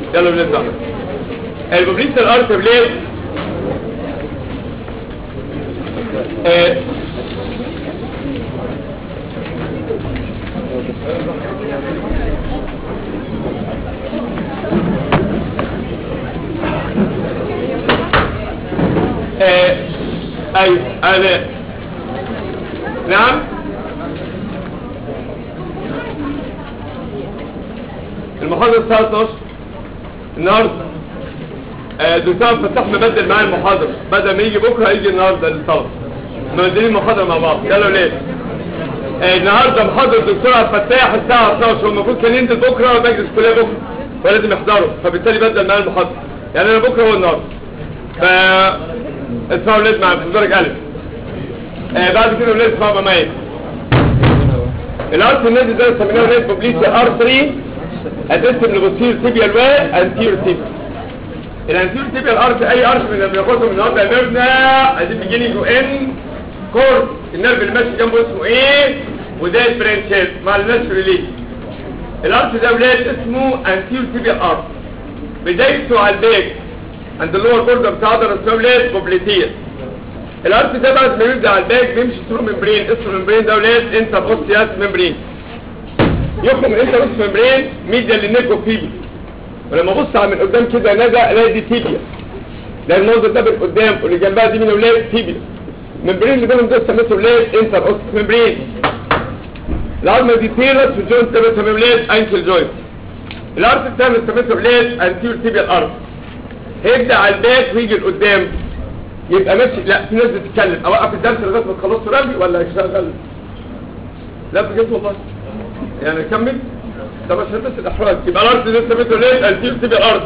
يلا بنبدا البوبليت الارت بليد آه، آه، ايوه انا نعم المحاضرة الساعة 12 النهاردة آه، دكتور فتح مبدل معايا المحاضرة بدل ما يجي بكرة يجي النهاردة للصلاة مبدلين المحاضرة مع بعض يلا ليه آه، النهاردة محاضرة الدكتور عبد الفتاح الساعة 12 هو المفروض كان ينزل بكرة مجلس كلية بكرة ولازم يحضروا فبالتالي بدل معايا المحاضرة يعني انا بكرة هو النهاردة ف اسمعوا ولاد مع في درجة ألف آه بعد كده ولاد اسمعوا معايا الارت النادي ده سميناه ولاد بوبليسي ار 3 هتقسم لبوستير تيبيال و انتير تيبيال الانتير تيبيال ارت اي ارت من اللي بياخدهم النهارده نيرفنا عايزين بيجينينج ان كورد النيرف اللي ماشي جنبه اسمه ايه وده البرانشات مع الناس ريليز الارت ده ولاد اسمه انتير تيبيال ارت بدايته على البيك عند اللور بوردر بتاع عضله اسمها ولاد بوبليتيه الارت ده بعد ما يرجع على الباك بيمشي ثرو ممبرين اسمه الممبرين ده ولاد انت بوستيات ممبرين يخرج من انت بوست ممبرين ميديا للنيكو فيبي ولما ابص على من قدام كده نزع الاقي دي تيبيا ده المنظر ده من قدام واللي جنبها دي من ولاد تيبيا الممبرين اللي بينهم ده سميته ولاد انتر اوست ممبرين العظمه دي تيرس والجوينت ده بيسميه ولاد انكل جوينت الارت الثاني سميته ولاد انتيور تيبيال ارت هيبدا على الباك ويجي لقدام يبقى ماشي لا في ناس بتتكلم اوقف الدرس لغايه ما تخلصوا رمي ولا اشتغل لا بجد والله يعني كمل ده مش هندسه الاحراج يبقى الارض اللي سميته ليه الانتير تبقى الارض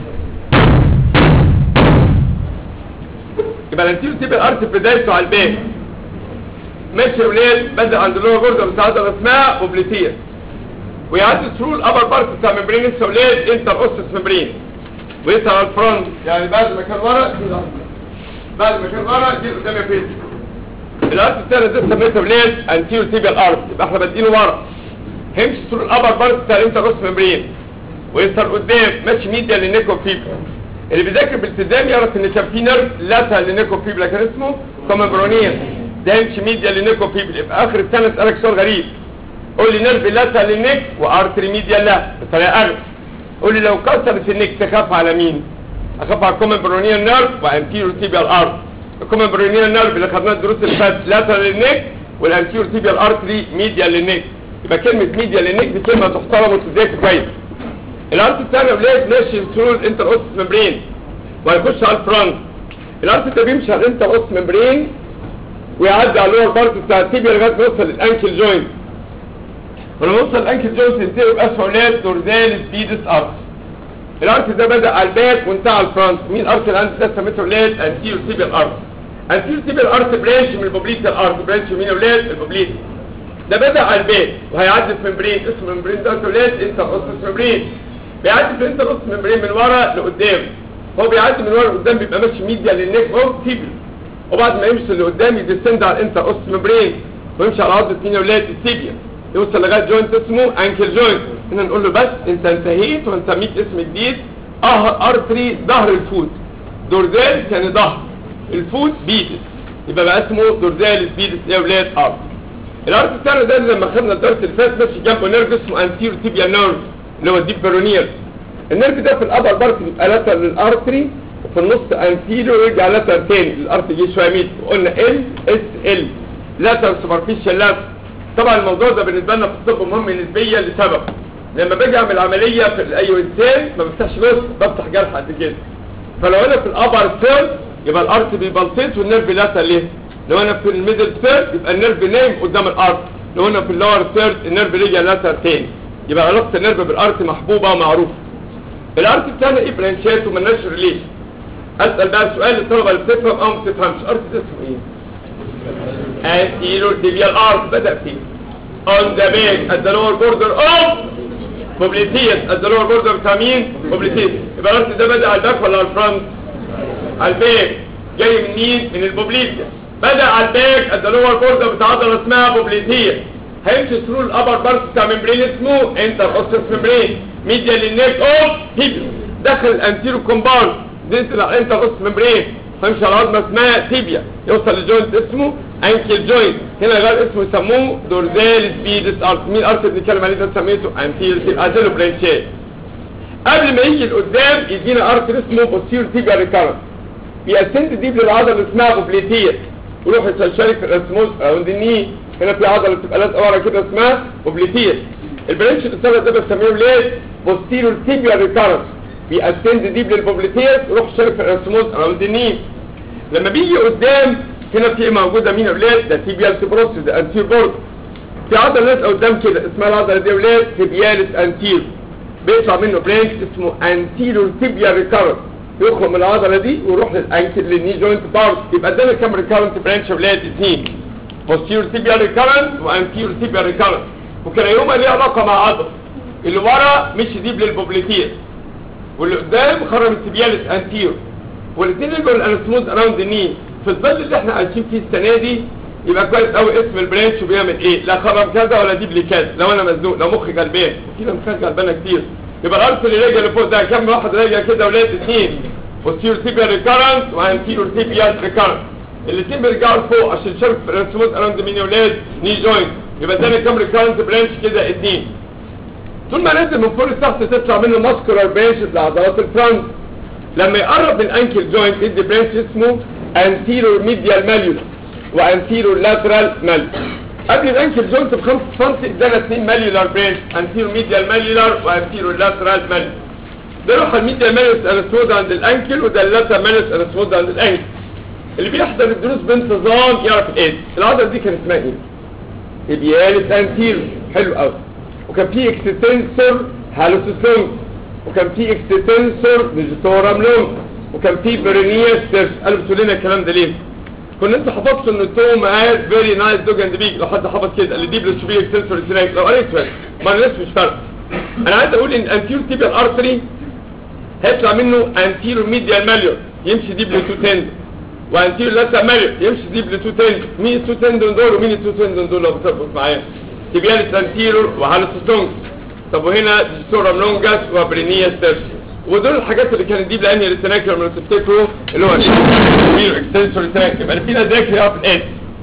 يبقى الانتير تبقى الارض في بدايته على الباك ماشي يا ولاد بدا عند اللور بوردر بتاع عضله اسمها اوبليتيه ويعدي ثرو الابر بارت بتاع ممبرين لسه ولاد انتر اوستس ممبرين ويطلع على الفرونت يعني بعد ما كان ورا كده بعد ما كان ورا دي قدام يا فيس الارض الثاني ده سميته ولاد انتير تيبيال ارض يبقى احنا بادئينه ورا هيمشي ثرو الابر بارت بتاع الانتر اوست ممبرين ويظهر قدام ماشي ميديا للنيكو فيبر اللي بيذاكر بالتزام يعرف ان كان في نيرف لاتها للنيكو فيبر كان اسمه كومبرونيا ده يمشي ميديا للنيكو فيبر يبقى اخر السنه اسالك سؤال غريب قول لي نيرف لاتها للنيك وارتري ميديا لا بطريقه اغرب قول لي لو كسرت النيك تخاف على مين اخاف على الكومبرونيا نيرف وانتيرو تيبيال ارت الكومبرونيا نيرف اللي خدناها الدروس اللي فاتت لاتها للنيك والانتيرو تيبيال ارتري ميديا للنيك يبقى كلمة ميديا للنيك دي كلمة تحترم وتذاكر كويس الارت الثاني ولاد ماشي ثرو الانتر اوست ممبرين وهيخش على الفرونت الارت ده بيمشي على الانتر اوست ممبرين ويعدي على اللور بارت بتاع التيبيا لغايه ما يوصل للانكل جوينت ولما يوصل الانكل جوينت ينتهي باسفل ولاد دورزال سبيدس ارت الارت ده بدا على الباك وانتهى على الفرونت مين الارت اللي عندي ده سميته ولاد انتيرو تيبيال ارت انتيرو تيبيال ارت برانش من البوبليتال ارت برانش مين ولاد البوبليتال ده بدأ على البيت وهيعدي في ممبرين اسمه ممبرين ده ولاد انت اوستس ممبرين بيعدي في انت اوستس ممبرين من ورا لقدام هو بيعدي من ورا لقدام بيبقى ماشي ميديا للنيك اهو تيبل وبعد ما يمشي لقدام يديسند على الانتر اوستس ممبرين ويمشي على عضله مين يا ولاد التيبيا يوصل لغايه جوينت اسمه انكل جوينت هنا نقول له بس انت انتهيت وانسميك اسم جديد اه ارتري ظهر الفوت دورزال كان ظهر الفوت بيدس يبقى بقى اسمه دورزال بيدس يا ولاد ارت الارت الثاني ده لما خدنا الدرس اللي فات ماشي جنبه نيرف اسمه انتيرو تيبيال نيرف اللي هو الديب بيرونيال النيرف ده في الابر بارت بيبقى لاتر للارتري وفي النص انتيرو يرجع لاتر تاني الارتري جه شويه ميت وقلنا ال اس ال لاتر سوبرفيشال لاتر طبعا الموضوع ده بالنسبه لنا في الطب مهم نسبيا لسبب لما باجي اعمل عمليه في اي انسان ما بفتحش نص بفتح جرح قد كده فلو انا في الابر ثيرد يبقى الارت بيبلطيت والنيرف لاتر ليه لو انا في الميدل ثيرد يبقى النيرف نايم قدام الارت لو انا في اللور ثيرد النيرف رجع لاتر تاني يبقى علاقه النيرف بالارت محبوبه ومعروفه الارت الثاني ايه برانشات ومالناش ريليشن اسال بقى سؤال للطلبه اللي بتفهم او ما بتفهمش ارت ده اسمه ايه anterior tibial arch بدا فيه on the back at the lower border of mobilities at the lower border بتاع مين mobilities يبقى الارت ده بدا على الباك ولا على الفرونت على الباك جاي من مين من البوبليتيا بدأ على الباك at the lower border بتاع عضلة اسمها بوبليتيا هيمشي ثرو الابر بارت بتاع ممبرين اسمه انتر اوستس ممبرين ميديا للنيك اوف هيبيو داخل الانتيرو كومباوند دينتال انت اوس ممبرين فيمشي على عظمه اسمها تيبيا يوصل لجوينت اسمه انكل جوينت هنا غير اسمه يسموه دورزال سبيدس ارت مين ارت بنتكلم عليه ده سميته انتيرو تيب اديلو برانشات قبل ما يجي لقدام يدينا ارت اسمه بوستيرو تيبيا ريكارنت بيأسند دي للعضله اللي اسمها اوبليتير ويروح يشارك في الاسموز راوند الني هنا في عضله بتبقى لازقه ورا كده اسمها اوبليتير البرانش الثالث ده بنسميه ليه بوستيرو تيبيا ريكارنت بيأسند دي للبوبليتير ويروح يشارك في الاسموز راوند الني لما بيجي قدام هنا في موجوده مين يا اولاد ده تيبيال تبروسس ده انتير بورد في عضله لازقه قدام كده اسمها العضله دي يا اولاد تيبيالس انتير بيطلع منه برانش اسمه انتيرو تيبيا ريكارنت يخرج من العضله دي ويروح للانكل للني جوينت بارت يبقى ده كام ريكارنت برانش اولاد اثنين بوستيرو تيبيا ريكارنت وانتيرو تيبيا ريكارنت وكلاهما ليه علاقه مع عضله اللي ورا مش ديب للبوبليتير واللي قدام خرم التيبيالس انتيرو والاثنين يجوا الانسموز اراوند الني في الظل اللي احنا عايشين فيه السنه دي يبقى كويس قوي اسم البرانش وبيعمل ايه لا خرم كذا ولا ديب لكذا لو انا مزنوق لو مخي غلبان وفي مخي غلبانه كتير يبقى الارض اللي راجع لفوق ده كام واحد راجع كده ولاد اثنين posterior tibial recurrent وانتيريور tibial recurrent الاثنين بيرجعوا لفوق عشان يشاركوا في الانسموز اراوند مين يا ولاد ني جوينت يبقى ده كام ريكارنت برانش كده اثنين طول ما نازل من فوق لتحت تطلع منه ماسكولار برانشز لعضلات الفرونت لما يقرب من انكل جوينت يدي برانش اسمه anterior medial malleolus وانتيريور لاترال malleolus قبل الانكل جوينت ب 5 سم ادانا اثنين ماليولار برانش انتيريور ميديال ماليولار وانتيريور لاترال ماليولار ده روح الميديال ماليولس انستمود عند الانكل وده اللاترال ماليولس انستمود عند الانكل اللي بيحضر الدروس بانتظام يعرف الايه العضله دي كان اسمها ايه ابيالس انتيريور حلو قوي وكان في اكستنسور هالوسيسلونج وكان في اكستنسور نيجيتورام لونج وكان في برينيس تيرس قالوا بتقول لنا الكلام ده ليه كنا انتوا حفظتوا ان التوم قاعد فيري نايس دوج اند بيج لو حد حفظ كده اللي ديب للشوبيه اكستنسور سناك لو قريت بس ما الناس مش فارقه انا عايز اقول ان انتيرو تيبيال ارتري هيطلع منه انتيرو ميديال ماليور يمشي ديب لتو تندون وانتيرو لاتر ماليور يمشي ديب لتو تندون مين التو تندون دول ومين التو تندون دول لو بتربط معايا تيبياليس انتيرو وهالوسيسونج طب وهنا ديستورام لونجاس وبرينياس تيرس ودول الحاجات اللي كانت دي لاني ريتناكر لما تفتكروا اللي هو الفيرو اكستنسور ريتناكر يبقى في ذاكر يقف الاس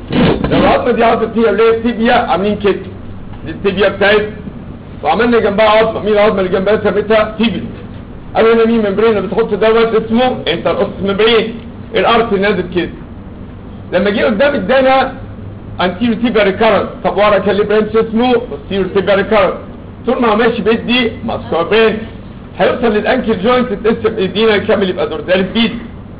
لو العظمه دي عظمه فيها اللي هي التيبيا عاملين كده دي التيبيا بتاعت وعملنا جنبها عظمه مين العظمه اللي جنبها سميتها تيبيا قالوا هنا مين ممبرين اللي بتحط دوت اسمه انتر اوس ممبرين الارت نازل كده لما جه قدام ادانا انتيرو تيبيا ريكارنت طب ورا كان ليه برانش اسمه بوستيرو تيبيا ريكارنت طول ما هو ماشي بيدي ماسكو برانش هيوصل للانكل جوينت تتقسم ايدينا يكمل يبقى دورزال بيد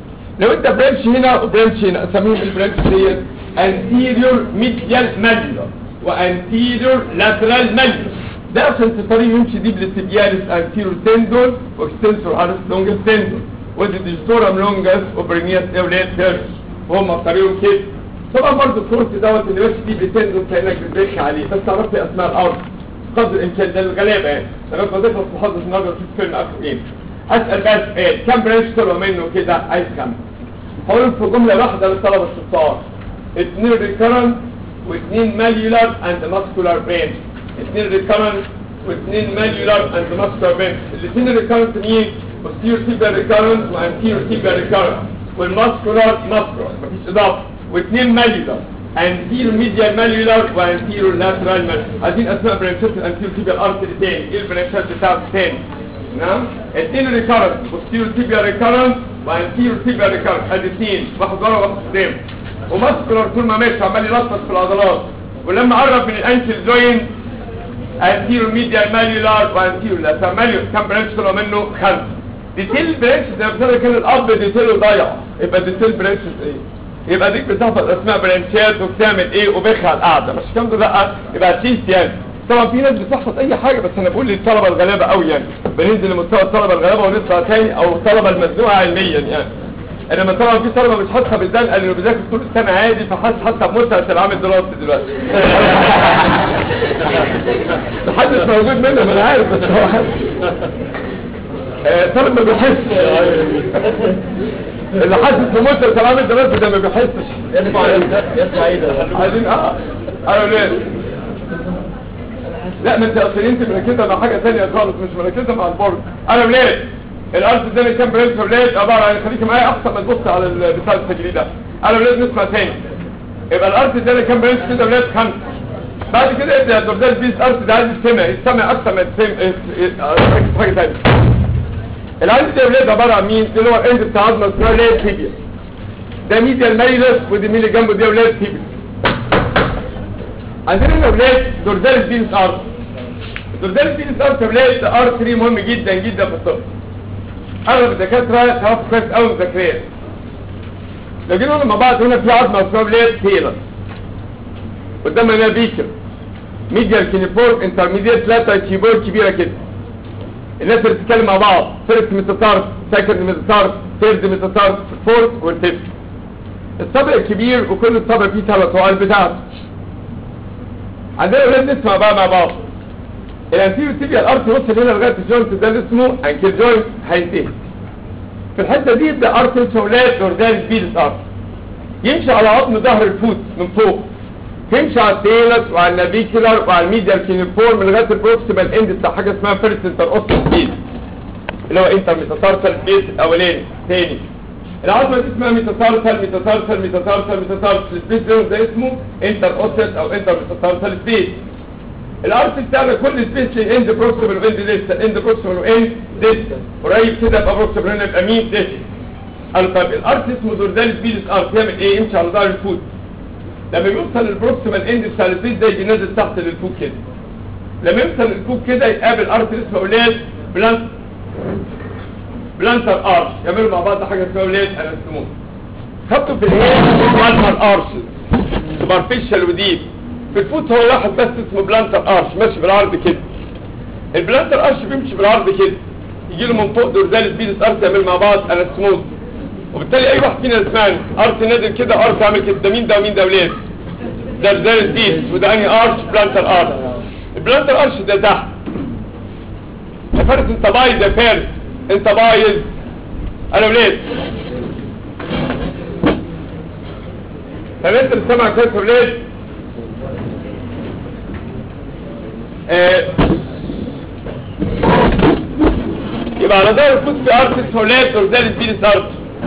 لو انت برانش هنا وبرانش هنا اسميهم البرانش ديت anterior medial malleolus وانتيريور lateral malleolus ده عشان الطريق يمشي دي بالتبيالس anterior tendon واكستنسور هارس لونجس tendon ودي ديجيتورام لونجس وبرينياس اولاد تيرس وهم طريقهم كده طبعا برضه الكورس دوت اللي ماشي دي بالتندون كانك بتبكي عليه بس عرفت اسماء الارض قدر الامكان ده الغلابه يعني لغايه ما تخلص محاضره النهارده تشوف فيلم اخر ايه اسال بس ايه كم برانش طلعوا منه كده عايز كم هقول في جمله واحده للطلبه الشطار اثنين ريكرنت واثنين ماليولار اند ماسكولار برانش اثنين ريكرنت واثنين ماليولار اند ماسكولار برانش الاثنين ريكرنت مين posterior tibial recurrent وانتيريور tibial recurrent والماسكولار ماسكولار مفيش اضافه واثنين ماليولار انتيرو ميديال ماليولار وانتيرو لاترال ماليولار عايزين اسماء برانشات الانتيرو تيبيال ارتري تاني ايه البرانشات بتاعته تاني نعم اثنين ريكارنت بوستيرو تيبيال ريكارنت وانتيرو تيبيال ريكارنت ادي اثنين واحد ورا واحد قدام وماسكولار طول ما ماشي عمال يلطش في العضلات ولما قرب من الانكل جوينت انتيرو ميديال ماليولار وانتيرو لاترال ماليولار كم برانش طلعوا منه خمسه ديتيل برانش زي ما كان الاب ديتيله ضايع يبقى ديتيل برانش ايه يبقى ديك بتحفظ اسماء برانشات وبتعمل ايه وبخها القعده مش الكلام ده لا يبقى تشيست يعني طبعا في ناس بتحفظ اي حاجه بس انا بقول للطلبه الغلابه قوي يعني بننزل لمستوى الطلبه الغلابه ونطلع تاني او الطلبه المزنوقه علميا يعني انما طبعا في طلبه مش حاسه بالزنقه اللي بيذاكر طول السنه عادي فحاسس حتى بمتعه العام الدراسي دلوقتي محدش موجود منهم انا عارف بس هو حاسس آه، طالب ما بيحسش اللي حاسس بمتعه العام الدراسي ده ما بيحسش يرفع يرفع ايده عايزين اه ايوه ليه لا ما انت اصل انت مركزه مع حاجه ثانيه خالص مش مركزه مع البورد انا ليه الارض ده كان برنس ولاد عباره عن خليك معايا احسن ما تبص على البتاع التجريد ده انا ولاد نسمع تاني يبقى الارض ده كان برنس كده ولاد خمسه بعد كده يبدا الدردال بيس ارض ده عايز يستمع يستمع اكتر ما يتفهم ركز حاجه ثانيه العين ده ولاد عباره عن مين اللي هو الاند بتاع عظمه اسمها ولاد تيبيا ده ميديا الميلس ودي مين اللي جنبه دي ولاد تيبيا عندنا هنا ولاد دردال بيس ارض الدردال بيس ارض ولاد ار 3 مهم جدا جدا في الطب اغلب الدكاتره تعرفوا كويس قوي مذاكرين لو جينا مع بعض هنا في عظمه اسمها ولاد تيلر قدامنا هنا بيكر ميديال كينيفورم انترميديت ثلاثه تيبور كبيره كده الناس اللي بتتكلم مع بعض فيرست ميتاتارس سكند ميتاتارس ثيرد ميتاتارس فورث والفيفث الطبق الكبير وكل طبق فيه ثلاث عقال بتاعته عندنا ولاد نسمع بقى مع بعض الانتيريو تيبيا الارت وصل هنا لغايه الجوينت ده اللي اسمه انكل جوينت هينتهي في الحته دي يبدا ارت اسمه ولاد جوردان سبيد ارت يمشي على عظم ظهر الفوت من فوق تمشي على التيلس وعلى النافيكولار وعلى الميديال كينيفورم لغايه البروكسيمال اند بتاع حاجه اسمها فيرست انتر اوستر سبيد اللي هو انتر ميتاتارسال سبيس الاولاني تاني العظمه دي اسمها ميتاتارسال ميتاتارسال ميتاتارسال ميتاتارسال سبيس ده اسمه انتر اوستر او انتر ميتاتارسال سبيس الارت بتاعنا كل سبيس اند بروكسيمال واند ديستال اند بروكسيمال واند ديستال قريب كده يبقى بروكسيمال هنا يبقى مين ديستال قالوا طب الارت اسمه دوردال سبيدس ارت يعمل ايه يمشي على ظهر الفوت لما يوصل البروكسيمال اند بتاع السبيس ده يجي نازل تحت للفوت كده لما يوصل للفوت كده يقابل ارت اسمه اولاد بلانت بلانتر ارش يعملوا مع بعض حاجه اسمها اولاد انستموس خدته في الهيد بلانتر ارش سوبرفيشال وديب في الفوت هو واحد بس اسمه بلانتر ارش ماشي بالعرض كده البلانتر ارش بيمشي بالعرض كده يجي له من فوق دورزال سبيدس ارت يعمل مع بعض انستموس وبالتالي اي واحد فينا اسمان ارت نازل كده ارت عامل كده ده مين ده ومين ده ولاد ده دورزال سبيدس وده انهي ارش بلانتر ارش البلانتر ارش ده تحت يا فارس انت بايظ يا فارس انت بايظ انا ولاد طب انت بتسمع كويس يا ولاد آه. يبقى على ظهر الفوت في ارت اسمه ولاد دورزال سبيدس ارت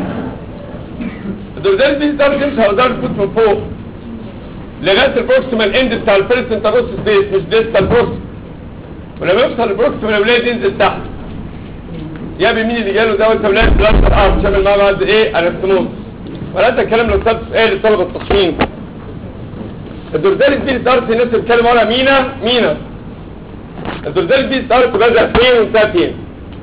الدورزال سبيدس ارت يمشي على ظهر الفوت من فوق لغايه البروكسيمال اند بتاع الفيرست انتروس سبيس مش ديستال بروكسيمال ولما يوصل البروكسيمال الاولاد ينزل تحت يا مين اللي جاله ده وانت ولاد بلانتر ارم شامل معاه بعد ايه انستموس ولا انت الكلام لو سالت سؤال لطلبه التصميم الدردال البيس ارت الناس اللي بتتكلم ورا مينا مينا الدردال البيس ارت بدا فين وانتهى فين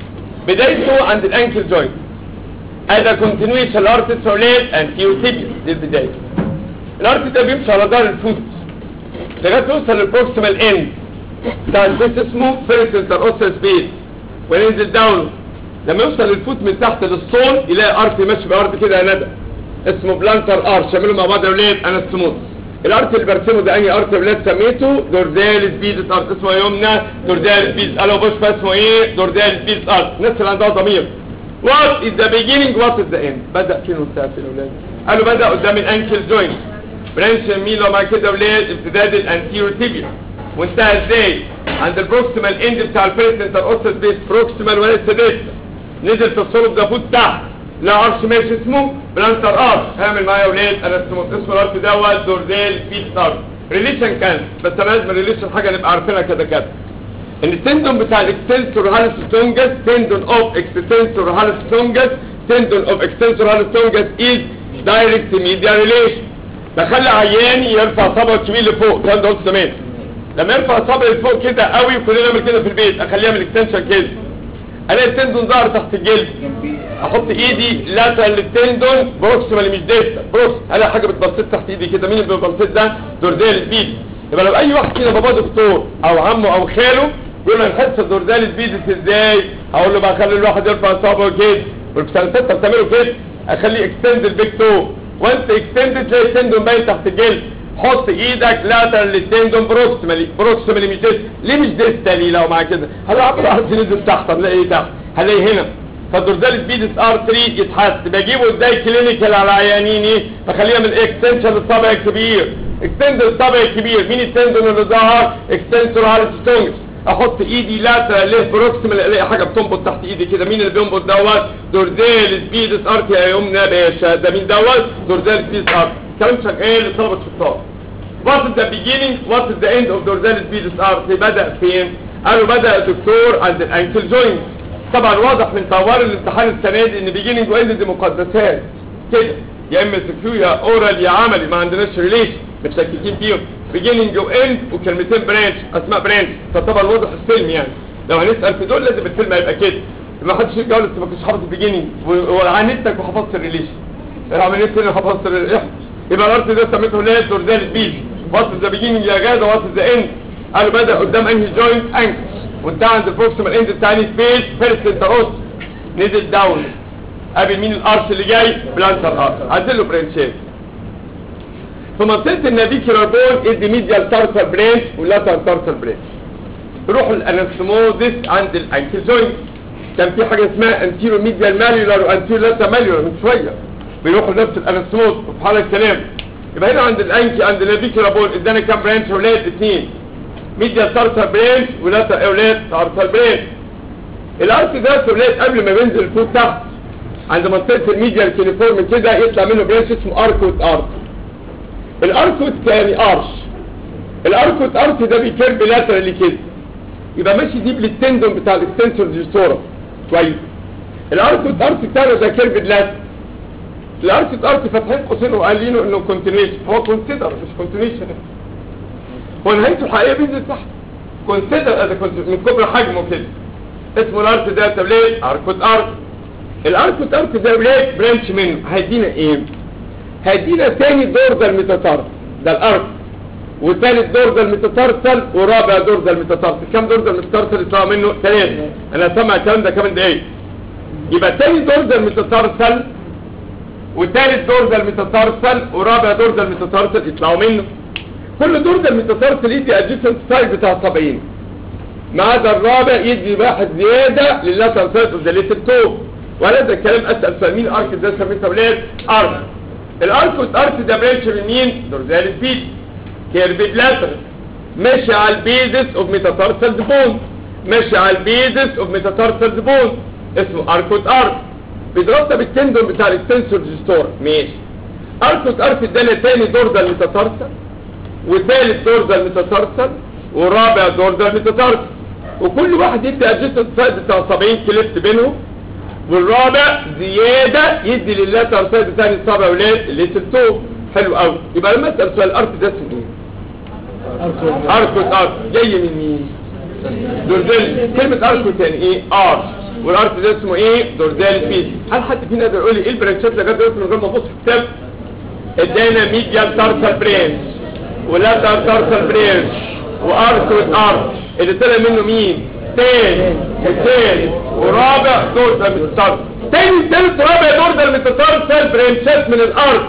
بدايته عند الانكل جوينت هذا كونتينيويشن الارت سوليد انتيو تيبيا دي البدايه الارت ده بيمشي على ظهر الفوت لغايه يوصل للبروكسيمال اند بتاع البيس اسمه فيرست انتر اوستر سبيس وينزل داون لما يوصل الفوت من تحت للصول يلاقي ارت ماشي بارت كده ندى اسمه بلانتر ارش يعملوا مع بعض يا ولاد انستموس الارت اللي برسمه ده انهي ارت يا ولاد سميته دوردال سبيدس ارت اسمه يومنا دوردال سبيدس قالوا بص اسمه ايه دوردال سبيدس ارت الناس اللي عندها ضمير وات از ذا بيجيننج وات از ذا اند بدا فين وانتهى فين يا ولاد قالوا بدا قدام الانكل جوينت برانش ميلو مع كده ولاد امتداد الانتيرو تيبيا وانتهى ازاي عند البروكسيمال اند بتاع الفيرست انتر اوستر سبيس بروكسيمال ولا سديس نزل في الصلب ده فوت تحت لا عرش ماشي اسمه بلانتر ارش هعمل معايا يا ولاد انا اسمه اسمه الارش دوت دوردال سبيد ارش ريليشن كان بس انا لازم الريليشن حاجه نبقى عارفينها كده كده ان التندون بتاع الاكستنسور هالس ستونجس تندون اوف اكستنسور هالس ستونجس تندون اوف اكستنسور هالس ستونجس از دايركت ميديا ريليشن بخلي عيان يرفع صبعه كبير لفوق الكلام ده قلت زمان لما يرفع صبعه لفوق كده قوي كلنا نعمل كده في البيت اخليها من الاكستنشن كده الاقي التندون ظهر تحت الجلد احط ايدي لاترال للتندون بروكسيمال مش ديستال بروكس الاقي حاجه بتبلطت تحت ايدي كده مين اللي بيبلطت ده دوردال البيد يبقى لو اي واحد فينا بابا دكتور او عمه او خاله يقول له نحس الدوردال البيدس ازاي اقول له بقى خلي الواحد يرفع صابعه كده والبسالتات بتعمله كده اخليه اكستند البيك تو وانت اكستند تلاقي التندون باين تحت الجلد حط ايدك لاترال للتندون بروكسيمالي بروكسيمالي مش ديست ليه مش ديستالي لو مع كده هلاقي عبد العرض نزل تحت هنلاقي ايه تحت هلاقي هنا فالدوردال سبيدس ار 3 يتحس بجيبه ازاي كلينيكال على عيانين ايه بخليها من اكستنشن للصابع الكبير اكستند الصابع الكبير مين التندون اللي ظهر اكستنسور هارس ستونجز احط ايدي لا ليه بروكسيمال الاقي حاجه بتنبض تحت ايدي كده مين اللي بينبض دوت دورزال سبيدس ارت يا يمنى باشا ده مين دوت دورزال سبيدس ارت كلام شغال لطلبه الشطار What is the beginning what is the end of dorsal spidus artery بدأ فين قالوا بدأ الدكتور عند الانكل جوينت طبعا واضح من طوال الامتحان السنه دي ان beginning واند دي مقدسات كده يا اما سكيو يا اورال يا عملي ما عندناش ريليشن متشككين فيهم beginning واند وكلمتين برانش اسماء برانش فطبعا واضح الفيلم يعني لو هنسال في دول لازم الفيلم هيبقى كده ما حدش يرجع لسه ما كنتش حافظ البيجيننج وعانيتك وحفظت الريليشن عملت هنا حفظت الريليشن يبقى الارض ده سميته ليه دورزال سبيد وات ذا بيجيننج يا جاده وات ذا اند قالوا بدا قدام انهي جوينت انكل وانتهى عند البروكسيمال اند الثاني سبيس فيرست انتروس نزل داون قابل مين الارش اللي جاي بلانتر ارش عدل له برانشات في منطقه النافيكيولار بون ادي ميديال تارسال برانش ولاترال تارسال برانش روحوا الانستموزيس عند الانكل جوينت كان في حاجه اسمها انتيرو ميديال ماليولار وانتيرو لاتا ماليولار من شويه بيروحوا نفس الانستموز في حاله الكلام يبقى هنا عند الانكي عند النافيكيولار بون ادانا كام برانش ولاد اثنين ميديال تارسال برانش ولاتا اولاد تارسال برانش الارك ده ولاد قبل ما بينزل فوق تحت عند منطقه الميديال كينيفورم كده يطلع منه برانش اسمه اركوت ارك الاركوت يعني ارش الاركوت ارك ده بيكيرب لاترالي كده يبقى ماشي دي بالتندون بتاع الاكستنسور ديجيتورا كويس الاركوت ارك بتاعنا ده كيرب لاتر الاركوت ارك فاتحين قوسين وقالينه انه كونتينيوشن هو كونسيدر مش كونتينيوشن هو نهايته الحقيقيه بينزل تحت كونسيدر اذا كنت من كبر حجمه كده اسمه الارك ده تبليت اركوت ارك الاركوت ارك ده بليت برانش منه هيدينا ايه هيدينا تاني دور ده الميتاتارس ده الارك وثالث دور ده الميتاتارسل ورابع دور ده الميتاتارسل كم دور ده الميتاتارسل يطلع منه ثلاثة انا سامع الكلام ده كمان دقايق يبقى تاني دور ده الميتاتارسل وثالث دور ده الميتاتارسل ورابع دور ده الميتاتارسل يطلعوا منه كل دور ده الميتاتارسل يدي ادجيسنت سايد بتاع 70 ما عدا الرابع يدي واحد زياده للاتر سايد اوف ذا ليتل تو ولا ده الكلام اسال سؤال مين ارك ده سميته ولاد ارك الارك والارك ده برانش من مين دورزال سبيد كيربيد لاتر ماشي على البيزس اوف ميتاتارسال بون ماشي على البيزس اوف ميتاتارسال بون اسمه اركوت ارك بيضربنا بالتندون بتاع الاكستنسور ديستور ماشي اركوت ارك ادانا تاني دور ده الميتاتارسال وثالث دور ده الميتاتارسال ورابع دور ده الميتاتارسال وكل واحد يدي ادجستنت سايد بتاع 70 كليفت بينهم والرابع زيادة يدي للاتر سايد ثاني السابع ولاد اللي ستو حلو قوي يبقى لما اسال سؤال الارك ده اسمه ايه اركوت ارك جاي من مين دورزال كلمة اركوت يعني ايه ارش والارك ده اسمه ايه دورزال سبيد هل حد فينا يقدر يقول لي ايه البرانشات اللي جت من غير ما ابص في الكتاب ادانا ميديال تارسال برانش ولاتر تارسال برانش واركوت ارك اللي طلع منه مين تاني وتالت ورابع دور ده متطرف تاني تالت ورابع دور ده المتطرف برانشات من الارض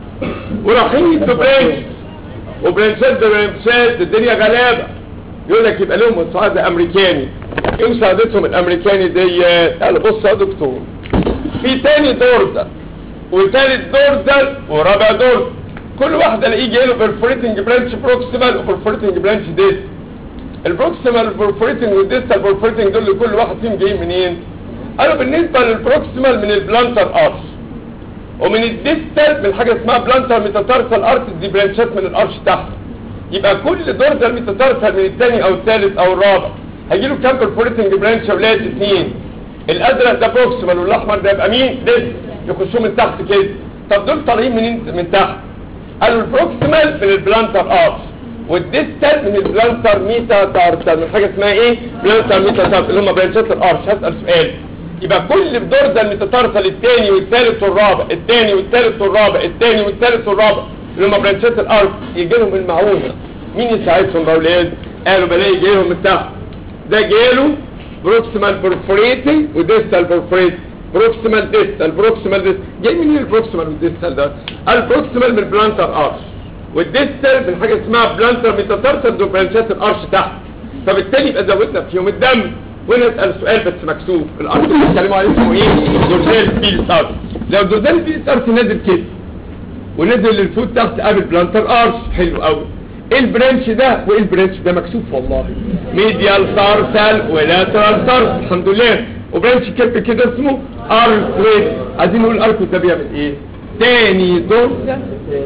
ورايحين يدوا برانش وبرانشات ده برانشات الدنيا غلابه يقول لك يبقى لهم مساعده امريكاني ايه مساعدتهم الامريكاني دي قال بص يا دكتور في تاني دور ده وتالت دور ده ورابع دور كل واحد الاقيه جاي له برفوريتنج برانش بروكسيمال وبرفوريتنج برانش ديست البروكسيمال بورفوريتنج والديستال بورفوريتنج دول كل واحد فيهم جايين منين قالوا بالنسبه للبروكسيمال من البلانتر ارش ومن الديستال من حاجه اسمها بلانتر ميتاتارسال ارش دي برانشات من الارش تحت يبقى كل دور ده الميتاتارسال من الثاني او الثالث او الرابع هيجي له كام بورفوريتنج برانش يا ولاد اثنين الازرق ده بروكسيمال والاحمر ده يبقى مين ديست يخشوا من تحت كده طب دول طالعين منين من تحت قالوا البروكسيمال من البلانتر ارش والديستال من البلانتر ميتا تارسال من حاجه اسمها ايه بلانتر ميتا تارسال اللي هم برانشات الارش هسال سؤال يبقى كل بدور ده الميتاتارسال الثاني والثالث والرابع الثاني والثالث والرابع الثاني والثالث والرابع اللي هم برانشات الارش يجي لهم المعونه مين يساعدهم يا اولاد قالوا بلاقي جاي لهم من تحت ده جاله بروكسيمال بورفوريتنج وديستال بورفوريتنج بروكسيمال ديستال بروكسيمال ديستال جاي منين البروكسيمال والديستال ده البروكسيمال من بلانتر ارش والديستال من حاجه اسمها بلانتر ميتاتارسال دول برانشات الارش تحت فبالتالي يبقى زودنا فيهم الدم وانا اسال سؤال بس مكسوف الارش اللي بيتكلموا عليه اسمه ايه دورزال بيلس ارش لو دورزال بيلس ارش نازل كده ونزل للفوت تحت قابل بلانتر ارش حلو قوي ايه البرانش ده وايه البرانش ده مكسوف والله ميديال تارسل ولاترال تارسل الحمد لله وبرانش كيف كده اسمه اركويد عايزين نقول اركويد ده بيعمل ايه تاني دورزل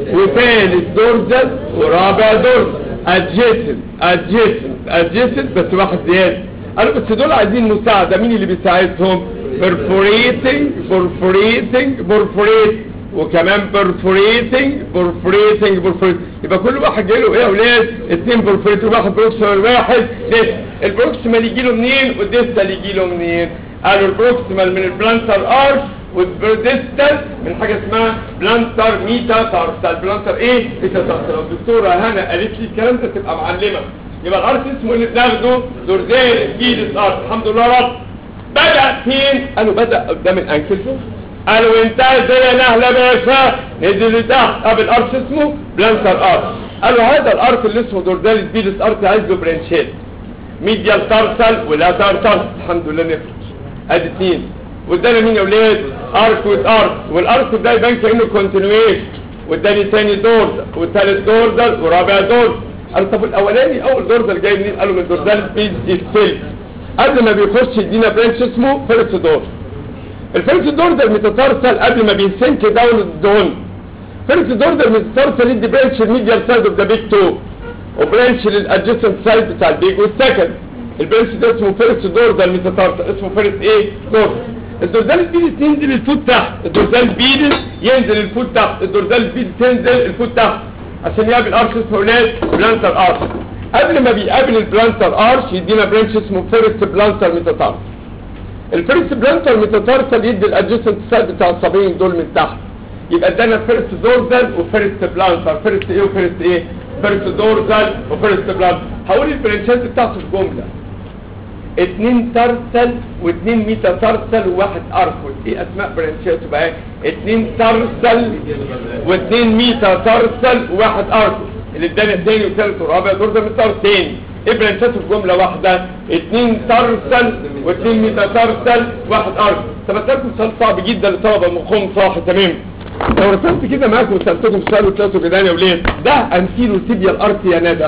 وثالث دورزل ورابع دورزل ادجيسنت ادجيسنت ادجيسنت بس واحد زياده قالوا بس دول عايزين مساعده مين اللي بيساعدهم perforating perforating perforate وكمان perforating perforating perforating يبقى كل واحد جاي له ايه يا اولاد اتنين perforating واحد بروكسيمال واحد ديست البروكسيمال يجي له منين والديستال يجي له منين قالوا البروكسيمال من البلانتر ارش والديستال من حاجه اسمها بلانتر ميتا تارسال بلانتر ايه ميتا تارسال الدكتوره هنا قالت لي الكلام ده تبقى معلمه يبقى الارت اسمه اللي بناخده دورزيل جيدس ارت الحمد لله رب بدأ فين قالوا بدأ قدام الانكل جوينت قالوا انتهى زي نهله باشا نزل لتحت قبل ارش اسمه بلانتر ارت قالوا هذا الارت اللي اسمه دورزيل جيدس ارت عايز له برانشات ميديال تارسل ولا تارسل الحمد لله نفرش ادي اثنين وادانا مين يا ولاد ارك وذ ارك والارك ده يبان كانه كونتينيويشن واداني تاني دورزل والثالث دورزل ورابع دورزل قالوا طب الاولاني اول دورزل جاي منين قالوا من دورزال بيز السيلف قبل ما بيخش يدينا برانش اسمه فيرست دور الفيرست دور ده الميتاتارسل قبل ما بيسنك داون الدهون فيرست دور ده الميتاتارسل يدي برانش الميديال سايد اوف ذا بيج تو وبرانش للادجستنت سايد بتاع البيج والسكند البرانش ده اسمه فيرست دور ده الميتاتارسل اسمه فيرست ايه دور الدورزال البيدس ينزل الفوت تحت الدورزال البيدس ينزل الفوت تحت الدورزال البيدس تنزل الفوت تحت عشان يقابل ارش اسمه ولاد بلانتر ارش قبل ما بيقابل البلانتر ارش يدينا برانش اسمه فيرست بلانتر ميتاتارس الفيرست بلانتر ميتاتارسل يدي الادجستنت سايد بتاع الصابعين دول من تحت يبقى ادانا فيرست دورزال وفيرست بلانتر فيرست ايه وفيرست ايه فيرست دورزال وفيرست بلانتر هقول البرانشات بتاعته في جمله اتنين ترسل واتنين ميتا ترسل وواحد اركود ايه اسماء برانشاته بقى اتنين ترسل واتنين ميتا ترسل وواحد اركود اللي اداني الثاني والثالث والرابع دول ده متر تاني ايه برانشاته في جمله واحده اتنين ترسل واتنين ميتا ترسل واحد اركود طب اسالكم سؤال صعب جدا لطلبه مخهم صاحي تمام لو رسمت كده معاكم وسالتكم سؤال وثلاثه كده يا ولاد ده انتيرو تيبيال ارتي يا ندى